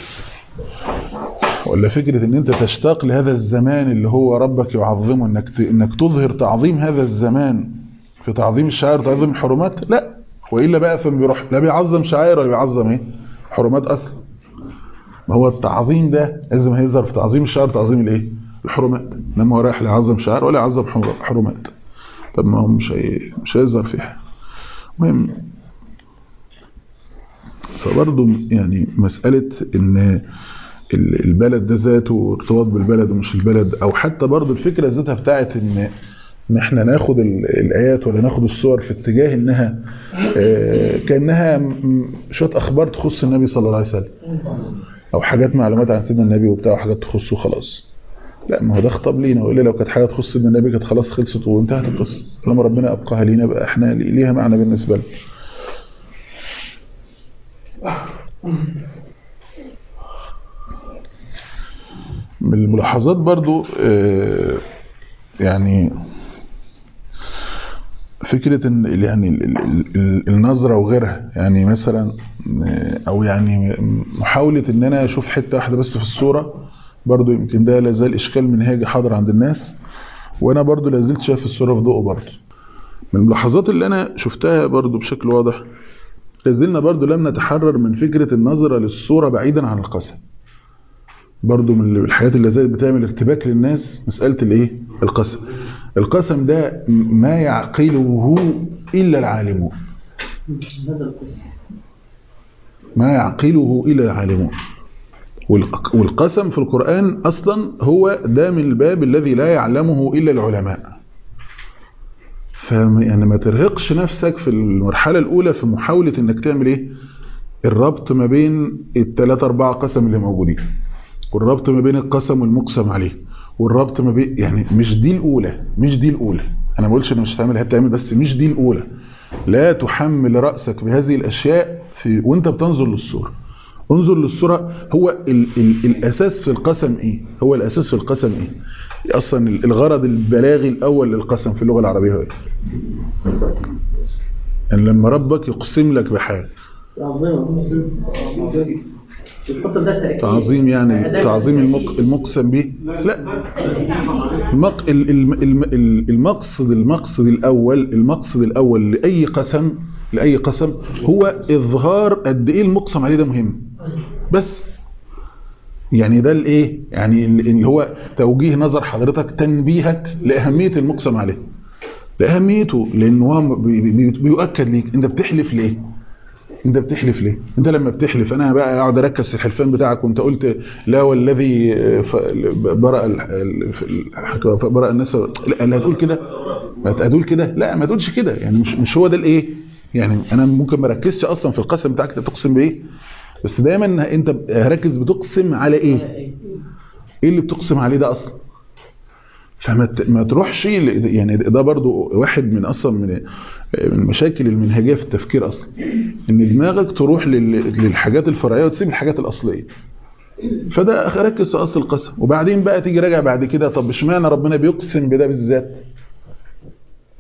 ولا فكرة ان انت تشتاق لهذا الزمان اللي هو ربك يعظمه انك ت... انك تظهر تعظيم هذا الزمان في تعظيم الشعائر وتعظيم الحرمات لا والا بقى فما بيروح لا بيعظم شعائر ولا بيعظم ايه حرمات اصلا ما هو التعظيم ده لازم هيظهر في تعظيم الشعائر تعظيم الايه الحرمات انما هو رايح لا يعظم شعائر ولا يعظم حر- حرمات طب ما هو مش هي... مش هيظهر فيها المهم فبرضه يعني مسألة ان ال- البلد ده ذاته ارتباط بالبلد ومش البلد او حتى برضه الفكرة ذاتها بتاعت ان ان احنا ناخد ال- الايات ولا ناخد الصور في اتجاه انها آه، كانها م- شويه اخبار تخص النبي صلى الله عليه وسلم او حاجات معلومات عن سيدنا النبي وبتاع وحاجات تخصه خلاص لا ما هو ده خطاب لينا والا لو كانت حاجه تخص سيدنا النبي كانت خلاص خلصت وانتهت القصه لما ربنا ابقاها لينا بقى احنا لي- ليها معنى بالنسبه لنا من الملاحظات برضو آه، يعني فكرة ان ال- يعني ال- ال- ال- النظرة وغيرها يعني مثلا آه، او يعني محاولة ان انا اشوف حتة واحدة بس في الصورة برضو يمكن ده لازال اشكال منهاجي حاضر عند الناس وانا برضو لازلت شايف الصورة في ضوء برضو من الملاحظات اللي انا شفتها برضو بشكل واضح لازلنا برضو لم نتحرر من فكرة النظرة للصورة بعيدا عن القسم برضو من الحاجات اللي زالت بتعمل ارتباك للناس مسألة الايه القسم القسم ده ما يعقله إلا العالمون هذا القسم ما يعقله إلا العالمون والق- والقسم في القرآن أصلا هو ده من الباب الذي لا يعلمه إلا العلماء فما يعني ما ترهقش نفسك في المرحلة الأولى في محاولة إنك تعمل إيه الربط ما بين الثلاثة أربعة قسم اللي موجودين والربط ما بين القسم والمقسم عليه والربط ما بين يعني مش دي الأولى مش دي الأولى أنا ما بقولش إن مش هتعمل هتعمل بس مش دي الأولى لا تحمل رأسك بهذه الأشياء في وأنت بتنظر للصورة انظر للصورة هو ال ال الأساس في القسم إيه هو الأساس في القسم إيه أصلا الغرض البلاغي الأول للقسم في اللغة العربية هو إيه أن لما ربك يقسم لك بحاجة القسم ده تأكيد تعظيم يعني تعظيم المق المقسم به لا المق ال- ال- الم- ال- المقصد المقصد الأول المقصد الأول لأي قسم لأي قسم هو إظهار قد إيه المقسم عليه ده مهم بس يعني ده الايه يعني اللي هو توجيه نظر حضرتك تنبيهك لأهمية المقسم عليه لأهميته لأنه هو بي- بي- بيؤكد ليك أنت بتحلف ليه انت بتحلف ليه انت لما بتحلف انا بقى اقعد اركز في الحلفان بتاعك وانت قلت لا والذي ف- برأ ال- ال- برأ الناس لا اللي هتقول كده ما هتقول كده لا ما تقولش كده يعني مش مش هو ده الايه يعني انا ممكن ما اركزش اصلا في القسم بتاعك انت تقسم بايه بس دايما انت ركز بتقسم على ايه ايه اللي بتقسم عليه ده اصلا فما ت- ما تروحش ل- يعني ده برضو واحد من اصلا من من المشاكل المنهجيه في التفكير اصلا ان دماغك تروح لل- للحاجات الفرعيه وتسيب الحاجات الاصليه فده أخ- ركز في اصل القسم وبعدين بقى تيجي راجع بعد كده طب اشمعنى ربنا بيقسم بده بالذات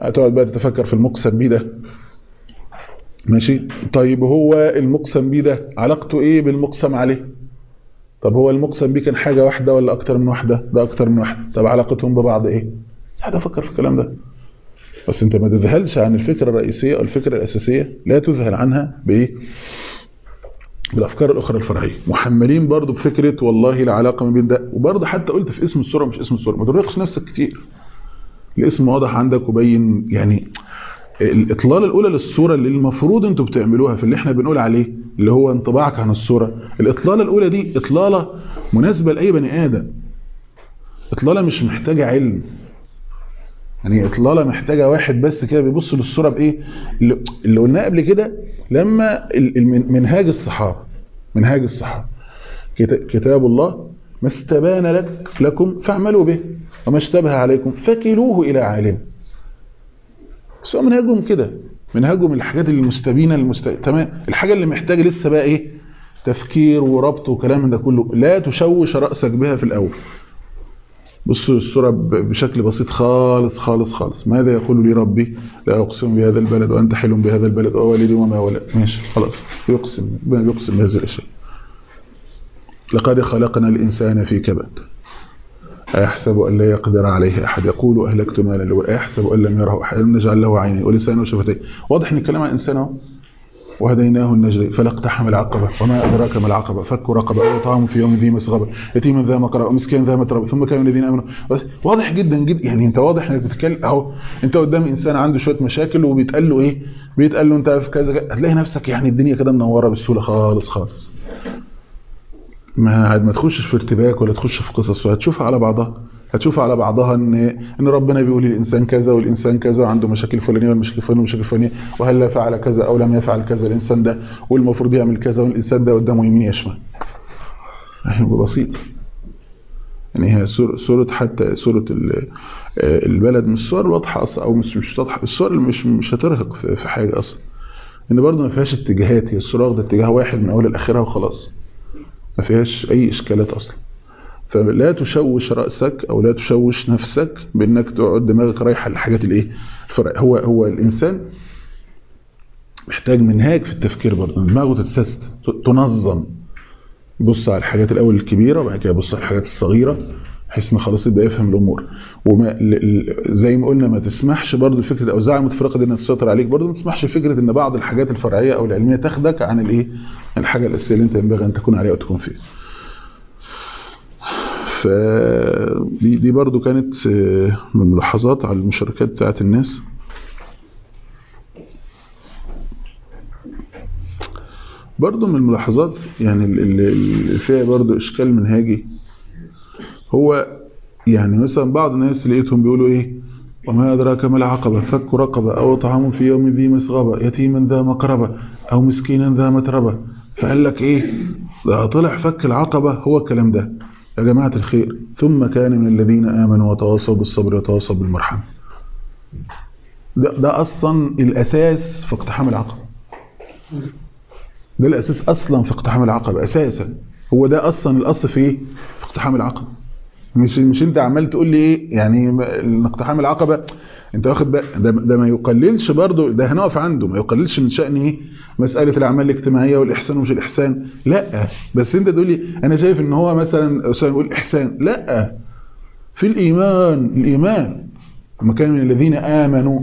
هتقعد بقى تتفكر في المقسم بيه ده ماشي طيب هو المقسم بيه ده علاقته ايه بالمقسم عليه طب هو المقسم بيه كان حاجة واحدة ولا اكتر من واحدة ده اكتر من واحدة طب علاقتهم ببعض ايه بس حد افكر في الكلام ده بس انت ما تذهلش عن الفكرة الرئيسية او الفكرة الاساسية لا تذهل عنها بايه بالافكار الاخرى الفرعيه محملين برضو بفكره والله العلاقه ما بين ده وبرضو حتى قلت في اسم السوره مش اسم السوره ما ترهقش نفسك كتير الاسم واضح عندك وبين يعني الاطلاله الاولى للصوره اللي المفروض انتوا بتعملوها في اللي احنا بنقول عليه اللي هو انطباعك عن الصوره الاطلاله الاولى دي اطلاله مناسبه لاي بني ادم اطلاله مش محتاجه علم يعني اطلاله محتاجه واحد بس كده بيبص للصوره بايه اللي, اللي قلناه قبل كده لما منهاج الصحابه منهاج الصحابه كتاب الله ما استبان لك لكم فاعملوا به وما اشتبه عليكم فكلوه الى عالم بس هو منهجهم كده منهجهم الحاجات المستبينه المست... تمام الحاجه اللي محتاجه لسه بقى ايه تفكير وربط وكلام من ده كله لا تشوش راسك بها في الاول بصوا الصورة بشكل بسيط خالص خالص خالص ماذا يقول لي ربي لا أقسم بهذا البلد وأنت حل بهذا البلد ووالد وما ولد ماشي خلاص يقسم يقسم بهذه الأشياء لقد خلقنا الإنسان في كبد أيحسب أن لا يقدر عليه أحد يقول أهلكت مالا لو أيحسب أن لم يره أحد نجعل له عينين ولسانه وشفتين واضح أن الكلام عن الإنسان اهو وهديناه النجدين فلا اقتحم العقبة وما أدراك ما العقبة فك رقبة أو طعام في يوم ذي مسغبة يتيما ذا مقربة ومسكين ذا متربة ثم كانوا الذين آمنوا واضح جدا جدا يعني أنت واضح أنك بتتكلم أهو أنت قدام إنسان عنده شوية مشاكل وبيتقال له إيه بيتقال له أنت في كذا هتلاقي نفسك يعني الدنيا كده منورة بالسهولة خالص خالص ما ما تخشش في ارتباك ولا تخش في قصص وهتشوفها على بعضها هتشوف على بعضها ان ان ربنا بيقول للانسان كذا والانسان كذا وعنده مشاكل فلانيه والمشاكل فلانيه والمشاكل فلانيه وهل لا فعل كذا او لم يفعل كذا الانسان ده والمفروض يعمل كذا والانسان ده قدامه يمين يشمال بسيط يعني هي سورة حتى سورة البلد مش الصور الواضحة أصلا أو مش مش واضحة الصور اللي مش مش هترهق في حاجة أصلا إن برضه ما فيهاش اتجاهات هي الصورة واخدة اتجاه واحد من أول لآخرها وخلاص ما فيهاش أي إشكالات أصلا فلا تشوش رأسك أو لا تشوش نفسك بأنك تقعد دماغك رايحة للحاجات الإيه الفرع هو هو الإنسان محتاج منهاج في التفكير برضه دماغه تتسست تنظم يبص على الحاجات الأول الكبيرة وبعد كده يبص على الحاجات الصغيرة بحيث ان خلاص يبقى يفهم الامور وما زي ما قلنا ما تسمحش برضه فكره الاوزاع المتفرقه دي انها تسيطر عليك برضه ما تسمحش فكره ان بعض الحاجات الفرعيه او العلميه تاخدك عن الايه الحاجه الاساسيه اللي انت ينبغي ان تكون عليها وتكون فيها فدي دي برضو كانت من الملاحظات على المشاركات بتاعت الناس برضو من الملاحظات يعني اللي فيها برضو اشكال منهاجي هو يعني مثلا بعض الناس لقيتهم بيقولوا ايه وما أدراك ما العقبة فك رقبة أو طعام في يوم ذي مسغبة يتيما ذا مقربة أو مسكينا ذا متربة فقال لك ايه ده طلع فك العقبة هو الكلام ده يا جماعة الخير ثم كان من الذين آمنوا وتواصوا بالصبر وتواصوا بالمرحمة ده, ده أصلا الأساس في اقتحام العقبة ده الأساس أصلا في اقتحام العقبة أساسا هو ده أصلا الأصل في ايه في اقتحام العقبة مش مش انت عمال تقول لي ايه يعني اقتحام العقبة انت واخد بقى ده, ده ما يقللش برضه ده هنقف عنده ما يقللش من شأن ايه مسألة الأعمال الاجتماعية والإحسان ومش الإحسان لا بس انت تقول لي أنا شايف ان هو مثلا أسامة يقول إحسان لا في الإيمان الإيمان لما كان من الذين آمنوا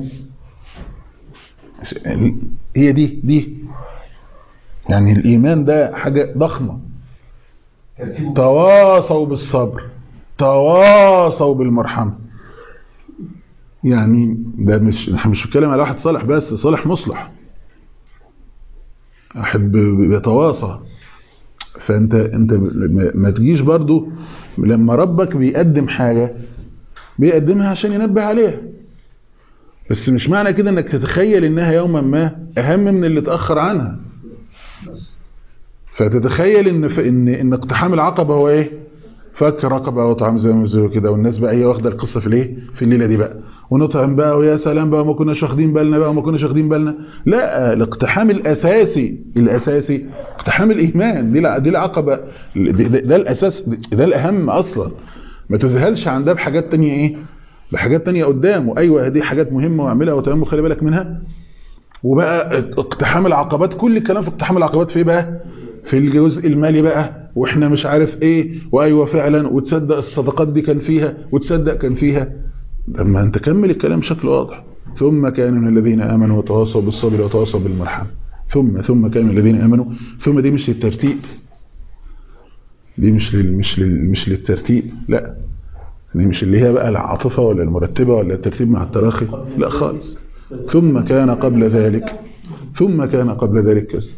هي دي دي يعني الإيمان ده حاجة ضخمة تواصوا بالصبر تواصوا بالمرحمة يعني ده مش احنا مش بنتكلم على واحد صالح بس صالح مصلح احب بيتواصى فانت انت ما تجيش برضو لما ربك بيقدم حاجة بيقدمها عشان ينبه عليها بس مش معنى كده انك تتخيل انها يوما ما اهم من اللي اتأخر عنها فتتخيل ان ان ان اقتحام العقبة هو ايه فك رقبة وطعام زي ما زي كده والناس بقى هي واخده القصة في الايه في الليلة دي بقى ونطعم بقى ويا سلام بقى ما كناش واخدين بالنا بقى وما كناش واخدين بالنا لا الاقتحام الاساسي الاساسي اقتحام الايمان دي دي العقبة ده, ده الاساس ده الاهم اصلا ما تذهلش عن ده بحاجات تانية ايه بحاجات تانية قدامه ايوه دي حاجات مهمه واعملها وتمام وخلي بالك منها وبقى اقتحام العقبات كل الكلام في اقتحام العقبات في ايه بقى في الجزء المالي بقى واحنا مش عارف ايه وايوه فعلا وتصدق الصدقات دي كان فيها وتصدق كان فيها لما انت كمل الكلام بشكل واضح ثم كان من الذين امنوا وتواصوا بالصبر وتواصوا بالمرحمه ثم ثم كان من الذين امنوا ثم دي مش للترتيب دي مش لل مش لل مش للترتيب لا دي مش اللي هي بقى العاطفه ولا المرتبه ولا الترتيب مع التراخي لا خالص ثم كان قبل ذلك ثم كان قبل ذلك كذا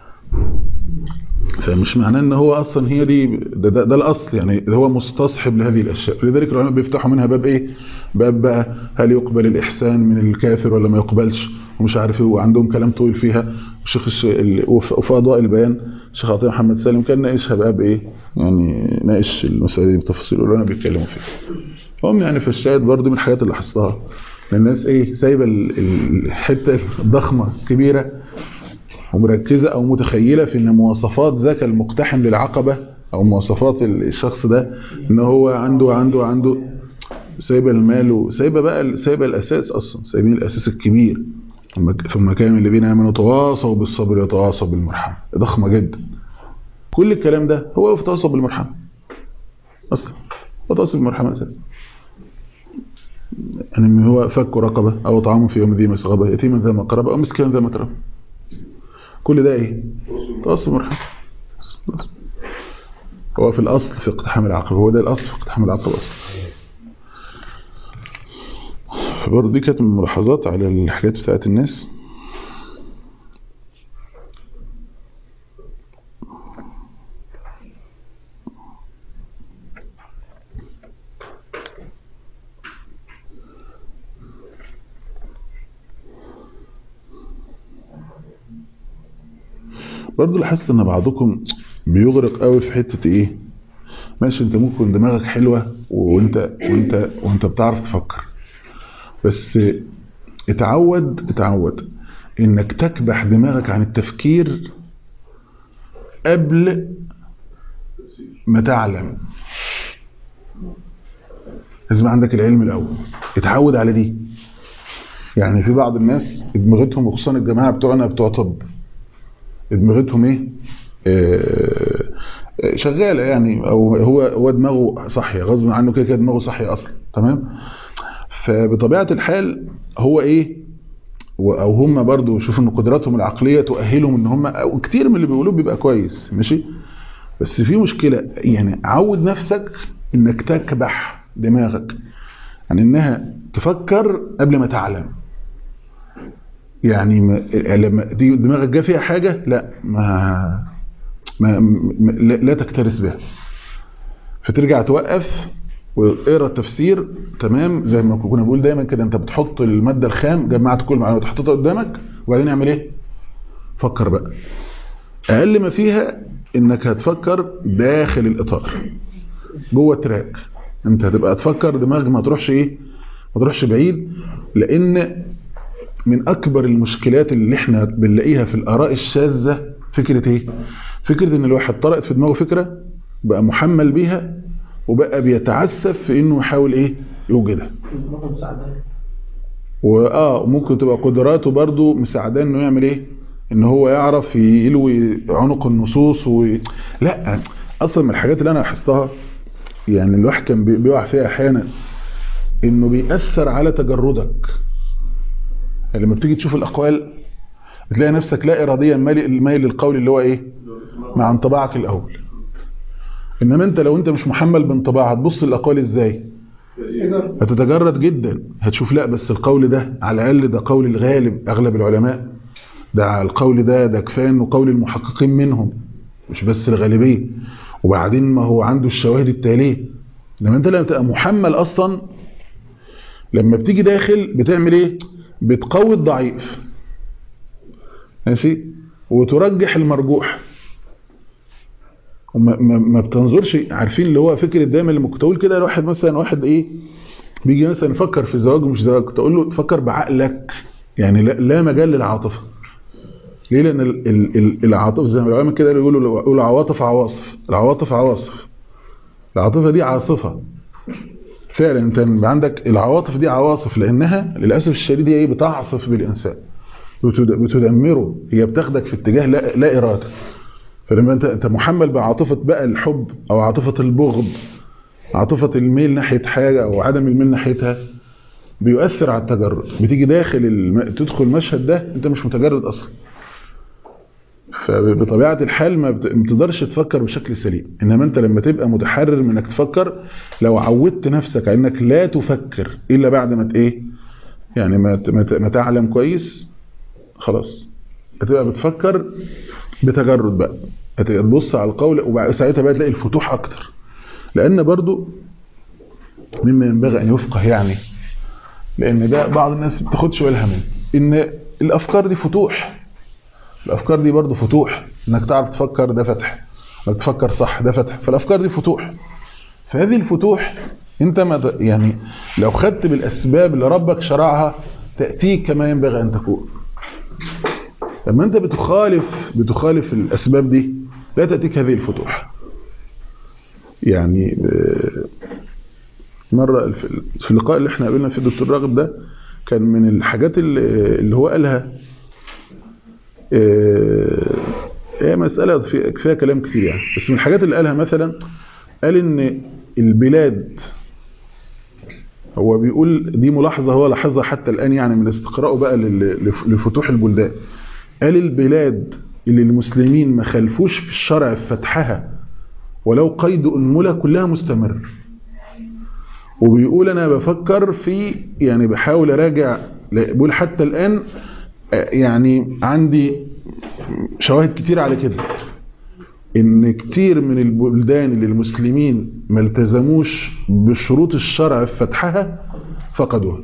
فمش معناه ان هو اصلا هي دي ده, ده, ده الاصل يعني هو مستصحب لهذه الاشياء لذلك العلماء بيفتحوا منها باب ايه باب بقى هل يقبل الاحسان من الكافر ولا ما يقبلش ومش عارف ايه وعندهم كلام طويل فيها الشيخ الش... ال... وفي وفي اضواء البيان الشيخ عطيه محمد سالم كان ناقشها بقى بايه يعني ناقش المسائل دي بتفاصيل العلماء بيتكلموا فيها هم يعني في الشاهد برضه من الحاجات اللي لاحظتها الناس ايه سايبه ال- الحته الضخمه كبيره ومركزة أو متخيلة في أن مواصفات ذاك المقتحم للعقبة أو مواصفات الشخص ده أنه هو عنده عنده عنده سايبة المال وسايبة بقى سايبة الأساس أصلا سايبين الأساس الكبير ثم- ثم كان من الذين آمنوا تواصوا بالصبر وتواصوا بالمرحمة ضخمة جدا كل الكلام ده هو في تواصل بالمرحمة أصلا هو تواصل بالمرحمة أساسا يعني هو فك رقبة أو طعام في يوم ذي مسغبة يتيما ذا مقربة أو مسكين ذا متربة كل ده ايه تواصل مرحب هو في الاصل في اقتحام العقل هو ده الاصل في اقتحام العقل اصلا فبرضه دي كانت من الملاحظات على الحاجات بتاعت الناس برضه لاحظت ان بعضكم بيغرق قوي في حته ايه ماشي انت ممكن دماغك حلوه وانت وانت وانت بتعرف تفكر بس اتعود اتعود انك تكبح دماغك عن التفكير قبل ما تعلم لازم عندك العلم الاول اتعود على دي يعني في بعض الناس دماغتهم وخصوصا الجماعه بتوعنا بتوع طب دماغتهم ايه آه، آه، شغاله يعني او هو هو دماغه صاحيه غصب عنه كده كده دماغه صاحيه اصلا تمام فبطبيعه الحال هو ايه و- او هم برضو شوفوا ان قدراتهم العقليه تؤهلهم ان هم او كتير من اللي بيقولوه بيبقى كويس ماشي بس في مشكله يعني عود نفسك انك تكبح دماغك عن انها تفكر قبل ما تعلم يعني ما لما دي دماغك جه فيها حاجه لا ما ما ما- لا لا تكترث بها فترجع توقف واقرا التفسير تمام زي ما كنا بنقول دايما كده انت بتحط الماده الخام جمعت كل المعلومات حطيتها قدامك وبعدين اعمل ايه فكر بقى اقل ما فيها انك هتفكر داخل الاطار جوه التراك انت هتبقى تفكر دماغك ما تروحش ايه ما تروحش بعيد لان من اكبر المشكلات اللي احنا بنلاقيها في الاراء الشاذه فكره ايه فكره ان الواحد طرقت في دماغه فكره بقى محمل بيها وبقى بيتعسف في انه يحاول ايه يوجدها دماغه مساعدة واه ممكن تبقى قدراته برضو مساعداه انه يعمل ايه ان هو يعرف يلوي عنق النصوص و... لا اصلا من الحاجات اللي انا لاحظتها يعني الواحد كان بي- بيقع فيها احيانا انه بيأثر على تجردك يعني لما بتيجي تشوف الاقوال بتلاقي نفسك لا اراديا مايل مايل للقول اللي هو ايه مع انطباعك الاول انما انت لو انت مش محمل بانطباع هتبص الاقوال ازاي هتتجرد جدا هتشوف لا بس القول ده على الاقل ده قول الغالب اغلب العلماء ده على القول ده ده كفايه انه قول المحققين منهم مش بس الغالبيه وبعدين ما هو عنده الشواهد التاليه لما انت لما تبقى محمل اصلا لما بتيجي داخل بتعمل ايه بتقوي الضعيف ماشي وترجح المرجوح وما ما, ما بتنظرش عارفين اللي هو فكره دايما لما كنت اقول كده الواحد مثلا واحد ايه بيجي مثلا يفكر في زواج ومش زواج كنت اقول له تفكر بعقلك يعني لا, لا مجال للعاطفه ليه لان ال- ال- ال- العاطفه زي ما العلماء كده يقولوا يقولوا عواطف عواصف العواطف عواصف العاطفه دي عاصفه فعلا انت بيبقى عندك العواطف دي عواصف لانها للاسف الشديد هي ايه بتعصف بالانسان بتد- بتدمره هي بتاخدك في اتجاه لا, لا اراده فلما انت انت محمل بعاطفه بقى الحب او عاطفه البغض عاطفه الميل ناحيه حاجه او عدم الميل ناحيتها بيؤثر على التجرد بتيجي داخل الم... تدخل المشهد ده انت مش متجرد اصلا فبطبيعه الحال ما بت- ما بتقدرش تفكر بشكل سليم انما انت لما تبقى متحرر من انك تفكر لو عودت نفسك على انك لا تفكر الا بعد ما ت- ايه يعني ما ت- ما ت- ما تعلم كويس خلاص هتبقى بتفكر بتجرد بقى هتبص على القول وبعد ساعتها بقى تلاقي الفتوح اكتر لان برضو مما ينبغي ان يفقه يعني لان ده بعض الناس ما بتاخدش بالها منه ان الافكار دي فتوح الافكار دي برضو فتوح انك تعرف تفكر ده فتح انك تفكر صح ده فتح فالافكار دي فتوح فهذه الفتوح انت ما ت- يعني لو خدت بالاسباب اللي ربك شرعها تاتيك كما ينبغي ان تكون لما انت بتخالف بتخالف الاسباب دي لا تاتيك هذه الفتوح يعني آه، مره في في اللقاء اللي احنا قابلنا فيه الدكتور راغب ده كان من الحاجات اللي اللي هو قالها آه، هي مسألة في- فيها كلام كتير يعني بس من الحاجات اللي قالها مثلا قال ان البلاد هو بيقول دي ملاحظة هو لاحظها حتى الآن يعني من استقراءه بقى لل- لف- لفتوح البلدان قال البلاد اللي المسلمين ما خلفوش في الشرع في فتحها ولو قيد أنملة كلها مستمر وبيقول أنا بفكر في يعني بحاول أراجع بيقول حتى الآن آه، يعني عندي شواهد كتير على كده ان كتير من البلدان اللي المسلمين ما التزموش بشروط الشرع في فتحها فقدوها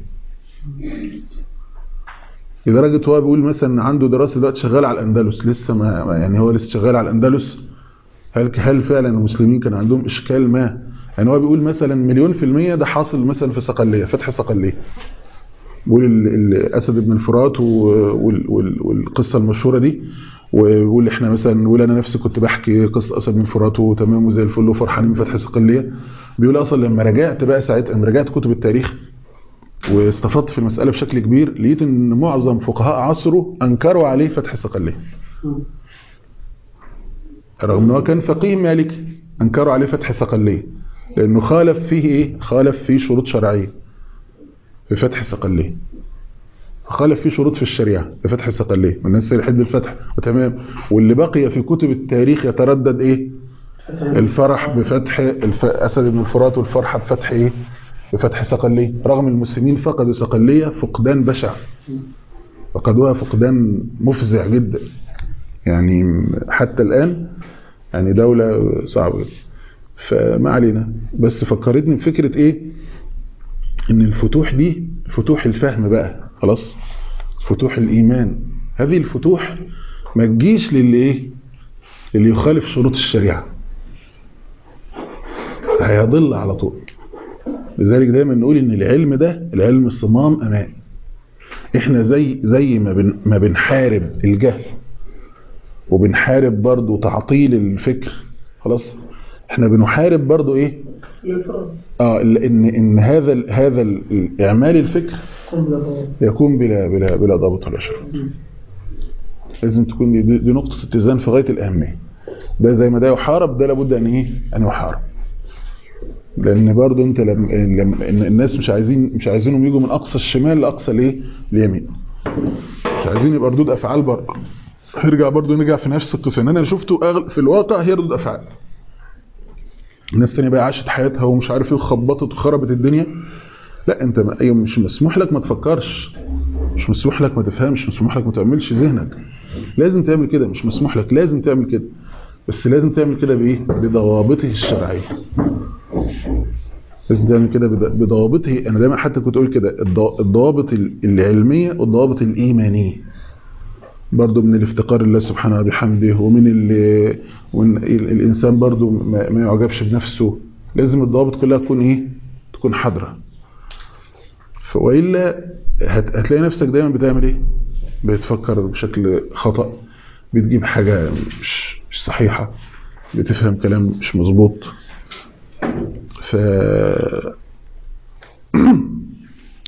لدرجة هو بيقول مثلا عنده دراسة دلوقتي شغال على الأندلس لسه ما ما- يعني هو لسه شغال على الأندلس هل هل فعلا المسلمين كان عندهم إشكال ما يعني هو بيقول مثلا مليون في المية ده حاصل مثلا في صقلية فتح صقلية بيقول ال- ال- اسد بن الفرات و- وال- وال- والقصه المشهوره دي ويقول احنا مثلا نقول انا نفسي كنت بحكي قصه اسد بن الفرات وتمام وزي الفل وفرحانين بفتح صقليه بيقول اصلا لما رجعت بقى ساعتها لما رجعت كتب التاريخ واستفدت في المساله بشكل كبير لقيت ان معظم فقهاء عصره انكروا عليه فتح صقليه رغم ان هو كان فقيه مالكي انكروا عليه فتح صقليه لانه خالف فيه ايه خالف فيه شروط شرعيه في فتح صقليه فخالف فيه شروط في الشريعة في فتح صقليه والناس يحب الفتح وتمام واللي بقي في كتب التاريخ يتردد ايه الفرح بفتح الف... أسد بن الفرات والفرحة بفتح ايه بفتح صقليه رغم المسلمين فقدوا صقليه فقدان بشع فقدوها فقدان مفزع جدا يعني حتى الآن يعني دولة صعبة جدا فما علينا بس فكرتني بفكرة ايه ان الفتوح دي فتوح الفهم بقى خلاص فتوح الايمان هذه الفتوح ما تجيش للي ايه اللي يخالف شروط الشريعه هيضل على طول لذلك دايما نقول ان العلم ده العلم الصمام امان احنا زي زي ما بن ما بنحارب الجهل وبنحارب برضو تعطيل الفكر خلاص احنا بنحارب برضو ايه اه ان ان هذا ال هذا ال اعمال الفكر يكون بلا بلا بلا ضابط ولا شروط لازم تكون دي, دي نقطه اتزان في غايه الاهميه ده زي ما ده يحارب ده لابد ان ايه ان يحارب لان برضو انت لما لما الناس مش عايزين مش عايزينهم يجوا من اقصى الشمال لاقصى الايه اليمين مش عايزين يبقى ردود افعال برضه هرجع برضه نرجع في نفس القصه ان انا شفته أغل في الواقع هي ردود افعال الناس تانية بقى عاشت حياتها ومش عارف ايه وخبطت وخربت الدنيا لا انت ما ايوه مش مسموح لك ما تفكرش مش مسموح لك ما تفهمش مش مسموح لك ما تعملش ذهنك لازم تعمل كده مش مسموح لك لازم تعمل كده بس لازم تعمل كده بايه بضوابطه الشرعيه لازم تعمل كده بضوابطه انا دايما حتى كنت اقول كده الضوابط العلميه والضوابط الايمانيه برضو من الافتقار الله سبحانه وبحمده ومن اللي ومن الانسان برضو ما يعجبش بنفسه لازم الضوابط كلها تكون ايه تكون حاضره والا هتلاقي نفسك دايما بتعمل ايه بتفكر بشكل خطا بتجيب حاجه مش مش صحيحه بتفهم كلام مش مظبوط ف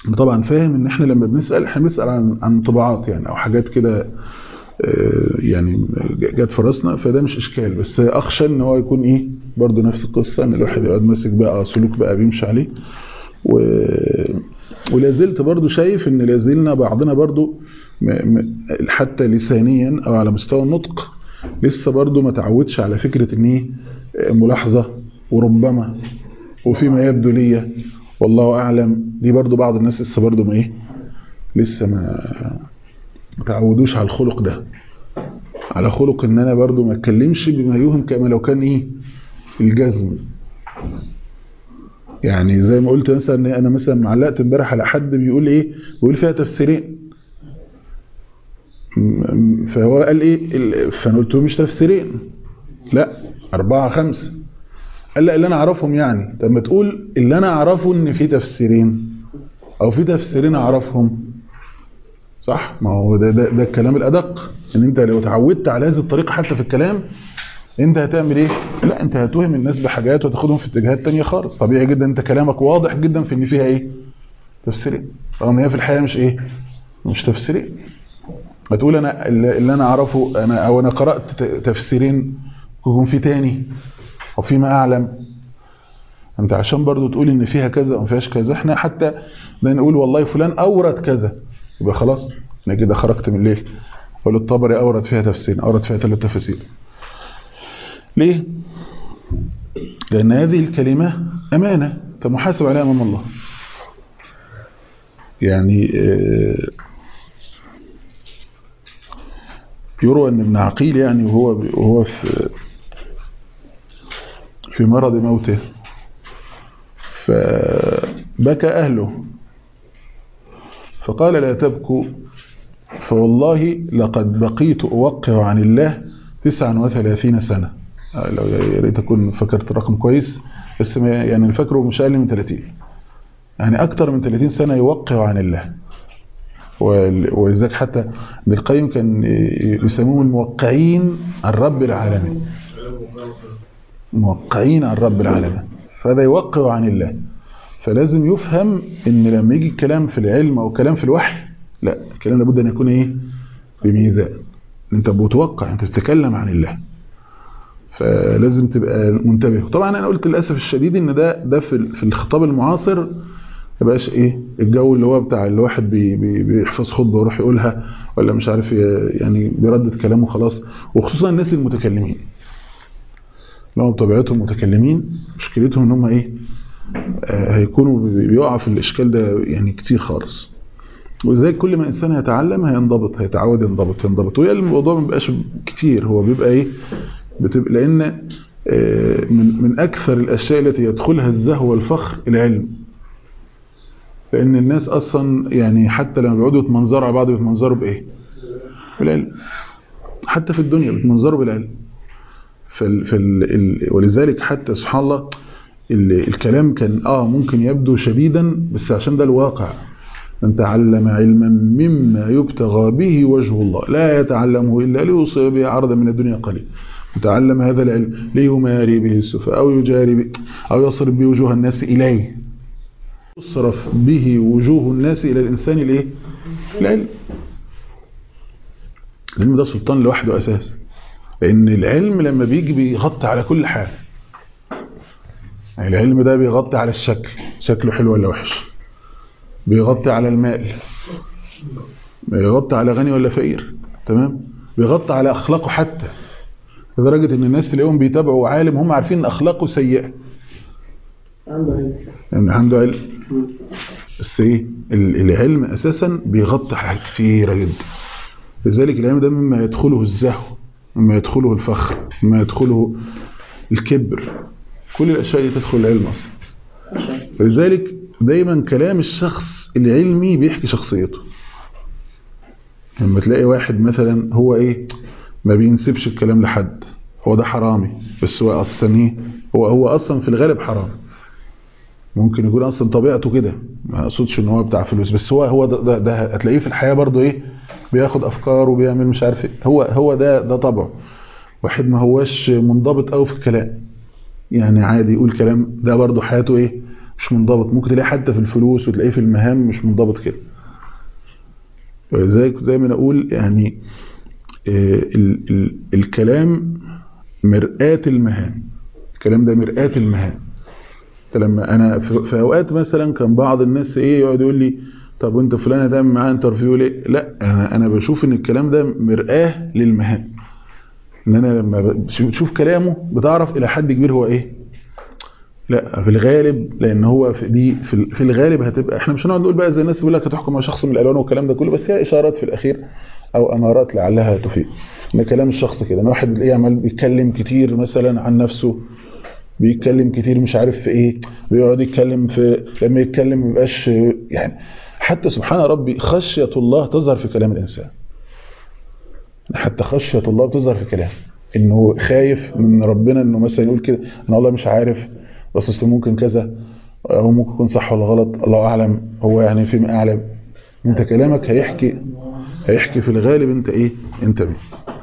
طبعا فاهم ان احنا لما بنسال احنا بنسال عن عن طباعات يعني او حاجات كده آه، يعني جت في راسنا فده مش اشكال بس اخشى ان هو يكون ايه برضه نفس القصه ان الواحد يقعد ماسك بقى سلوك بقى بيمشي عليه و... ولا زلت برضه شايف ان لا زلنا بعضنا برضه م... م... حتى لسانيا او على مستوى النطق لسه برضه ما تعودش على فكره ان ايه ملاحظه وربما وفيما يبدو لي والله اعلم دي برضه بعض الناس لسه برضه ما ايه لسه ما ما تعودوش على الخلق ده على خلق ان انا برضو ما اتكلمش بما يوهم كما لو كان ايه الجزم يعني زي ما قلت مثلا إن انا مثلا معلقت امبارح على حد بيقول ايه بيقول فيها تفسيرين م- فهو قال ايه ال- فانا قلت له مش تفسيرين لا أربعة خمسة قال لا اللي انا اعرفهم يعني طب ما تقول اللي انا اعرفه ان في تفسيرين او في تفسيرين اعرفهم صح ما هو ده, ده, ده الكلام الادق ان انت لو اتعودت على هذه الطريقه حتى في الكلام انت هتعمل ايه لا انت هتوهم الناس بحاجات وتاخدهم في اتجاهات تانية خالص طبيعي جدا انت كلامك واضح جدا في ان فيها ايه تفسيرين رغم ان هي في الحقيقه مش ايه مش تفسيرين هتقول انا اللي اللي انا اعرفه انا او انا قرات ت- تفسيرين يكون في تاني او فيما اعلم انت عشان برضو تقول ان فيها كذا وما فيهاش كذا احنا حتى نقول والله فلان اورد كذا يبقى خلاص انا كده خرجت من ليه اقول الطبري اورد فيها تفسير اورد فيها ثلاث تفاسير ليه لان هذه الكلمه امانه انت محاسب عليها امام الله يعني آه، يروى ان ابن عقيل يعني وهو وهو في في مرض موته فبكى اهله فقال لا تبكوا فوالله لقد بقيت أوقع عن الله 39 سنة آه، لو يا ريت أكون فكرت رقم كويس بس ما يعني الفكره مش أقل من 30 يعني أكتر من 30 سنة يوقع عن الله وال- ولذلك حتى ابن القيم كان يسموهم الموقعين عن رب العالمين موقعين عن رب العالمين فهذا يوقع عن الله فلازم يفهم ان لما يجي الكلام في العلم او الكلام في الوحي لا الكلام لابد ان يكون ايه بميزان انت بتوقع انت بتتكلم عن الله فلازم تبقى منتبه طبعا انا قلت للاسف الشديد ان ده ده في في الخطاب المعاصر ما بقاش ايه الجو اللي هو بتاع الواحد بي بي بيحفظ خطبه ويروح يقولها ولا مش عارف ي- يعني بيردد كلامه خلاص وخصوصا الناس المتكلمين لو بطبيعتهم متكلمين مشكلتهم ان هم ايه آه، هيكونوا بي- بيقعوا في الاشكال ده يعني كتير خالص ولذلك كل ما انسان هيتعلم هينضبط هيتعود ينضبط ينضبط وهي الموضوع ما بيبقاش كتير هو بيبقى ايه بتبقى لان آه، من من اكثر الاشياء التي يدخلها الزهو والفخر العلم لان الناس اصلا يعني حتى لما بيقعدوا يتمنظروا على بعض بيتمنظروا بايه بالعلم حتى في الدنيا بيتمنظروا بالعلم فال فال ال- ولذلك حتى سبحان الله ال- الكلام كان اه ممكن يبدو شديدا بس عشان ده الواقع من تعلم علما مما يبتغى به وجه الله لا يتعلمه إلا ليصيب به عرضا من الدنيا قليل متعلم هذا العلم ليماري به السفهاء أو يجاري به أو يصرف به وجوه الناس إليه يصرف به وجوه الناس إلى الإنسان الإيه؟ العلم العلم ده سلطان لوحده أساسا لأن العلم لما بيجي بيغطي على كل حاجة يعني العلم ده بيغطي على الشكل شكله حلو ولا وحش بيغطي على المال بيغطي على غني ولا فقير تمام بيغطي على أخلاقه حتى لدرجة ان الناس تلاقيهم بيتابعوا عالم هم عارفين ان اخلاقه سيئة عنده علم يعني عنده علم بس ايه ال- العلم اساسا بيغطي حاجات كتيرة جدا لذلك العلم ده مما يدخله الزهو مما يدخله الفخر مما يدخله الكبر كل الاشياء دي تدخل العلم اصلا فلذلك دايما كلام الشخص العلمي بيحكي شخصيته لما تلاقي واحد مثلا هو ايه ما بينسبش الكلام لحد هو ده حرامي بس هو اصلا ايه هو هو اصلا في الغالب حرام ممكن يكون اصلا طبيعته كده ما اقصدش ان هو بتاع فلوس بس هو هو ده, ده, ده هتلاقيه في الحياه برضه ايه بياخد افكار وبيعمل مش عارف ايه هو هو ده ده طبعه واحد ما هوش منضبط قوي في الكلام يعني عادي يقول كلام ده برضه حياته ايه مش منضبط ممكن تلاقيه حتى في الفلوس وتلاقيه في المهام مش منضبط كده ولذلك دايما اقول يعني آه، ال ال الكلام مرآة المهام الكلام ده مرآة المهام انت لما انا في في اوقات مثلا كان بعض الناس ايه يقعد يقول لي طب وانت فلان هتعمل معاه انترفيو ليه لا انا انا بشوف ان الكلام ده مرآة للمهام ان انا لما بشوف كلامه بتعرف الى حد كبير هو ايه لا في الغالب لان هو في دي في ال- في الغالب هتبقى احنا مش هنقعد نقول بقى زي الناس بيقول لك هتحكم على شخص من الالوان والكلام ده كله بس هي اشارات في الاخير او امارات لعلها تفيد ان كلام الشخص كده ان واحد بتلاقيه عمال بيتكلم كتير مثلا عن نفسه بيتكلم كتير مش عارف في ايه بيقعد يتكلم في لما يتكلم ما يبقاش يعني حتى سبحان ربي خشية الله تظهر في كلام الانسان حتى خشية الله بتظهر في كلامه انه خايف من ربنا انه مثلا يقول كده انا والله مش عارف بس اصل ممكن كذا او ممكن يكون صح ولا غلط الله اعلم هو يعني فيما اعلم انت كلامك هيحكي هيحكي في الغالب انت ايه انت بيه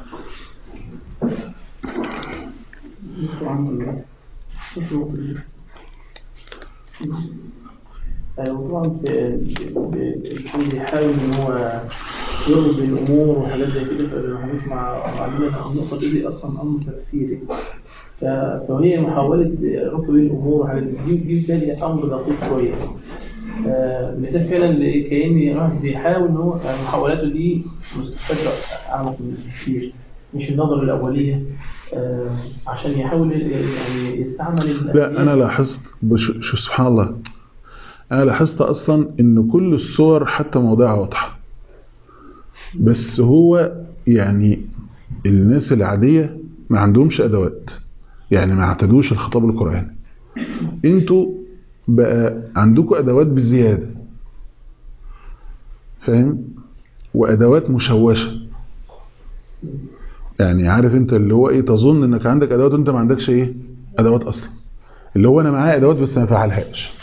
وطبعا الإنسان بيحاول إن هو يربط الأمور وحاجات زي كده فالمحاميش مع معلومة النقطة دي, دي أصلا أمر تفسيري ف- فهي محاولة ربط بين الأمور وحاجات دي دي بالتالي أمر دقيق شوية آه، إن ده فعلا كأن الواحد بيحاول إن هو يعني محاولاته دي مستفادة أعمق من التفكير مش النظرة الأولية آه، عشان يحاول يعني يستعمل ال- لا انا لاحظت بش- شو سبحان الله انا لاحظت اصلا ان كل الصور حتى مواضيعها واضحه بس هو يعني الناس العاديه ما عندهمش ادوات يعني ما اعتدوش الخطاب القراني انتوا بقى عندكم ادوات بزياده فاهم وادوات مشوشه يعني عارف انت اللي هو ايه تظن انك عندك ادوات وانت ما عندكش ايه ادوات اصلا اللي هو انا معايا ادوات بس ما فعلهاش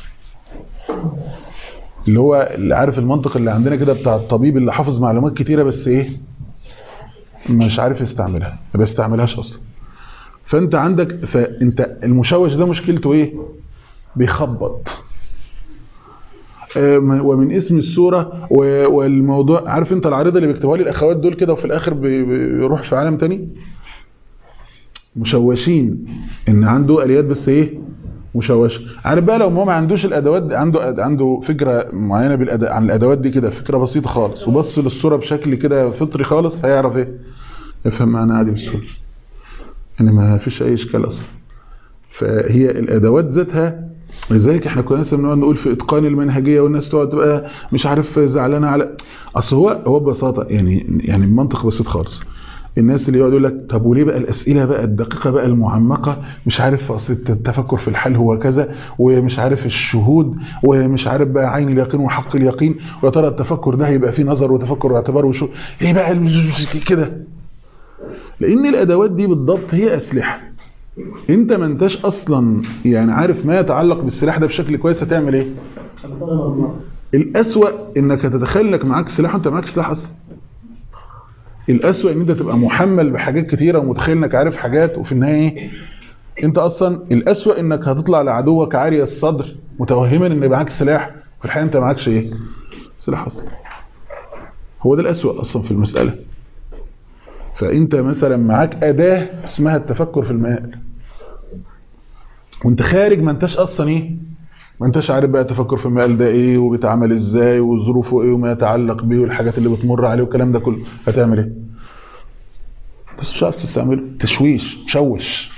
اللي هو اللي عارف المنطق اللي عندنا كده بتاع الطبيب اللي حافظ معلومات كتيره بس ايه مش عارف يستعملها ما بيستعملهاش اصلا فانت عندك فانت المشوش ده مشكلته ايه بيخبط آه، ومن اسم السورة و- والموضوع عارف انت العريضة اللي بيكتبوها لي الاخوات دول كده وفي الاخر بي- بيروح في عالم تاني مشوشين ان عنده اليات بس ايه مشوشه عارف بقى لو هو ما عندوش الادوات دي- عنده عنده فكره معينه بالأد... عن الادوات دي كده فكره بسيطه خالص وبص للصوره بشكل كده فطري خالص هيعرف ايه يفهم معنى عادي بسهوله يعني ما فيش اي اشكال اصلا فهي الادوات ذاتها لذلك احنا كنا لسه بنقعد نقول في اتقان المنهجيه والناس تقعد تبقى مش عارف زعلانه على اصل هو هو ببساطه يعني يعني بمنطق بسيط خالص الناس اللي يقعد يقول لك طب وليه بقى الاسئله بقى الدقيقه بقى المعمقه مش عارف اصل التفكر في الحل هو كذا ومش عارف الشهود ومش عارف بقى عين اليقين وحق اليقين ويا ترى التفكر ده هيبقى فيه نظر وتفكر واعتبار وشو ليه بقى ال- كده لان الادوات دي بالضبط هي اسلحه انت ما انتش اصلا يعني عارف ما يتعلق بالسلاح ده بشكل كويس هتعمل ايه الاسوأ انك هتتخيل انك معاك سلاح وانت معاك سلاح اصلا الاسوأ ان انت تبقى محمل بحاجات كتيره ومتخيل انك عارف حاجات وفي النهايه ايه انت اصلا الاسوأ انك هتطلع لعدوك عاري الصدر متوهما ان معاك سلاح وفي الحقيقه انت معاكش ايه سلاح اصلا هو ده الاسوأ اصلا في المساله فانت مثلا معاك اداه اسمها التفكر في المآل وانت خارج ما انتش اصلا ايه ما انتش عارف بقى التفكر في المآل ده ايه وبيتعمل ازاي وظروفه ايه وما يتعلق بيه والحاجات اللي بتمر عليه والكلام ده كله هتعمل ايه بس مش عارف تستعمله تشويش شوش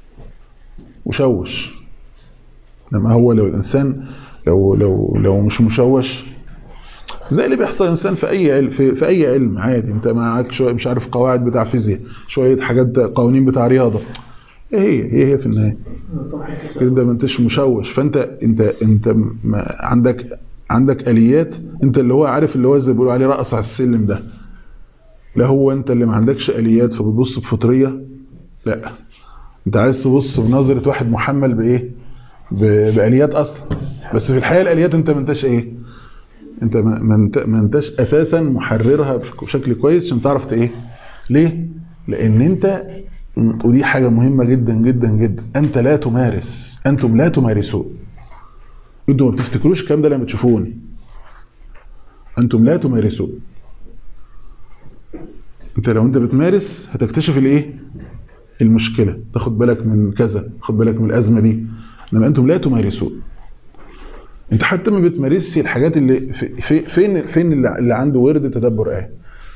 وشوش لما هو لو الانسان لو لو لو مش مشوش زي اللي بيحصل انسان في اي علم في, في اي علم عادي انت معاك شويه مش عارف قواعد بتاع فيزياء شويه حاجات قوانين بتاع رياضه ايه هي هي هي في النهايه كده ما انتش مشوش فانت انت انت ما عندك عندك اليات انت اللي هو عارف اللي هو زي بيقولوا عليه رقص على السلم ده لا هو انت اللي ما عندكش اليات فبتبص بفطريه لا انت عايز تبص بنظره واحد محمل بايه ب- باليات اصلا بس في الحقيقه الاليات انت ما انتش ايه انت ما ما انت ما انتش اساسا محررها بشك- بشكل كويس عشان تعرف ت- ايه ليه لان انت ودي حاجة مهمة جدا جدا جدا انت لا تمارس انتم لا تمارسون انتم ما بتفتكروش الكلام ده لما تشوفوني انتم لا تمارسون انت لو انت بتمارس هتكتشف الايه المشكله تاخد بالك من كذا تاخد بالك من الازمه دي انما انتم لا تمارسون انت حتى ما بتمارسش الحاجات اللي في في فين فين اللي اللي عنده ورد تدبر ايه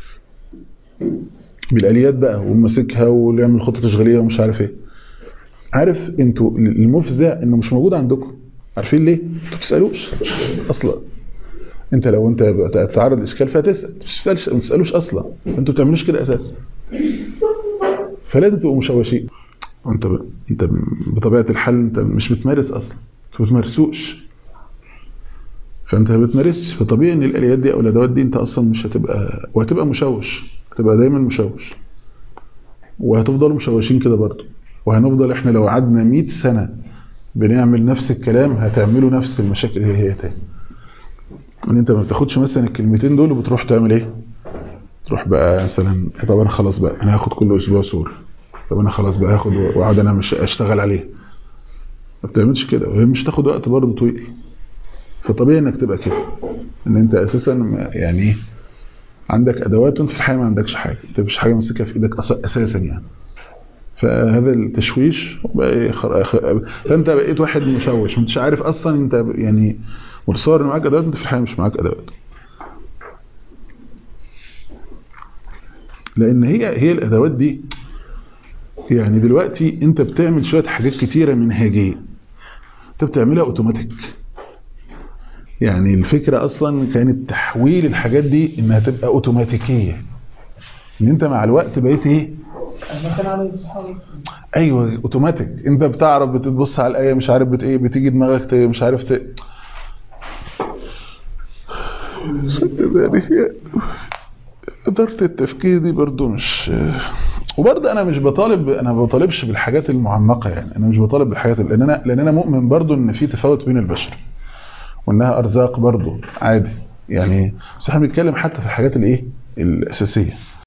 بالاليات بقى وماسكها واللي يعمل خطه تشغيليه ومش عارف ايه عارف انتوا المفزع انه مش موجود عندكم عارفين ليه انتوا بتسالوش اصلا انت لو انت تتعرض اشكال فتسال ما تسالش ما تسالوش اصلا انتوا بتعملوش كده اساسا فلازم تبقوا مشوشين انت ب... انت بطبيعه الحال انت مش بتمارس اصلا انت ما بتمارسوش فانت ما بتمارسش فطبيعي ان الاليات دي او الادوات دي انت اصلا مش هتبقى وهتبقى مشوش هتبقى دايما مشوش وهتفضلوا مشوشين كده برضه وهنفضل احنا لو قعدنا 100 سنه بنعمل نفس الكلام هتعملوا نفس المشاكل هي هي تاني ان انت ما بتاخدش مثلا الكلمتين دول وبتروح تعمل ايه تروح بقى مثلا طب انا خلاص بقى انا هاخد كل اسبوع صوره طب انا خلاص بقى هاخد واقعد انا مش اشتغل عليه ما بتعملش كده وهي مش تاخد وقت برضه طويل فطبيعي انك تبقى كده ان انت اساسا يعني ايه عندك ادوات وانت في الحقيقه ما عندكش حاجه انت مفيش حاجه ماسكها في ايدك اساسا يعني فهذا التشويش بقى خر... فانت بقيت واحد مشوش انتش عارف اصلا انت يعني متصور ان معاك ادوات انت في الحقيقه مش معاك ادوات لان هي هي الادوات دي يعني دلوقتي انت بتعمل شويه حاجات كتيره منهجيه انت بتعملها اوتوماتيك يعني الفكره اصلا كانت تحويل الحاجات دي انها تبقى اوتوماتيكيه ان انت مع الوقت بقيت ايه ما كان عليه الصحابه ايوه اوتوماتيك انت بتعرف بتبص على الايه مش عارف بت ايه بتيجي دماغك مش عارف ت... يعني هي إدارة التفكير دي برضو مش وبرضه أنا مش بطالب أنا ما بطالبش بالحاجات المعمقة يعني أنا مش بطالب بالحاجات لأن أنا لأن أنا مؤمن برضو إن في تفاوت بين البشر وإنها أرزاق برضو عادي يعني بس احنا بنتكلم حتى في الحاجات الإيه الأساسية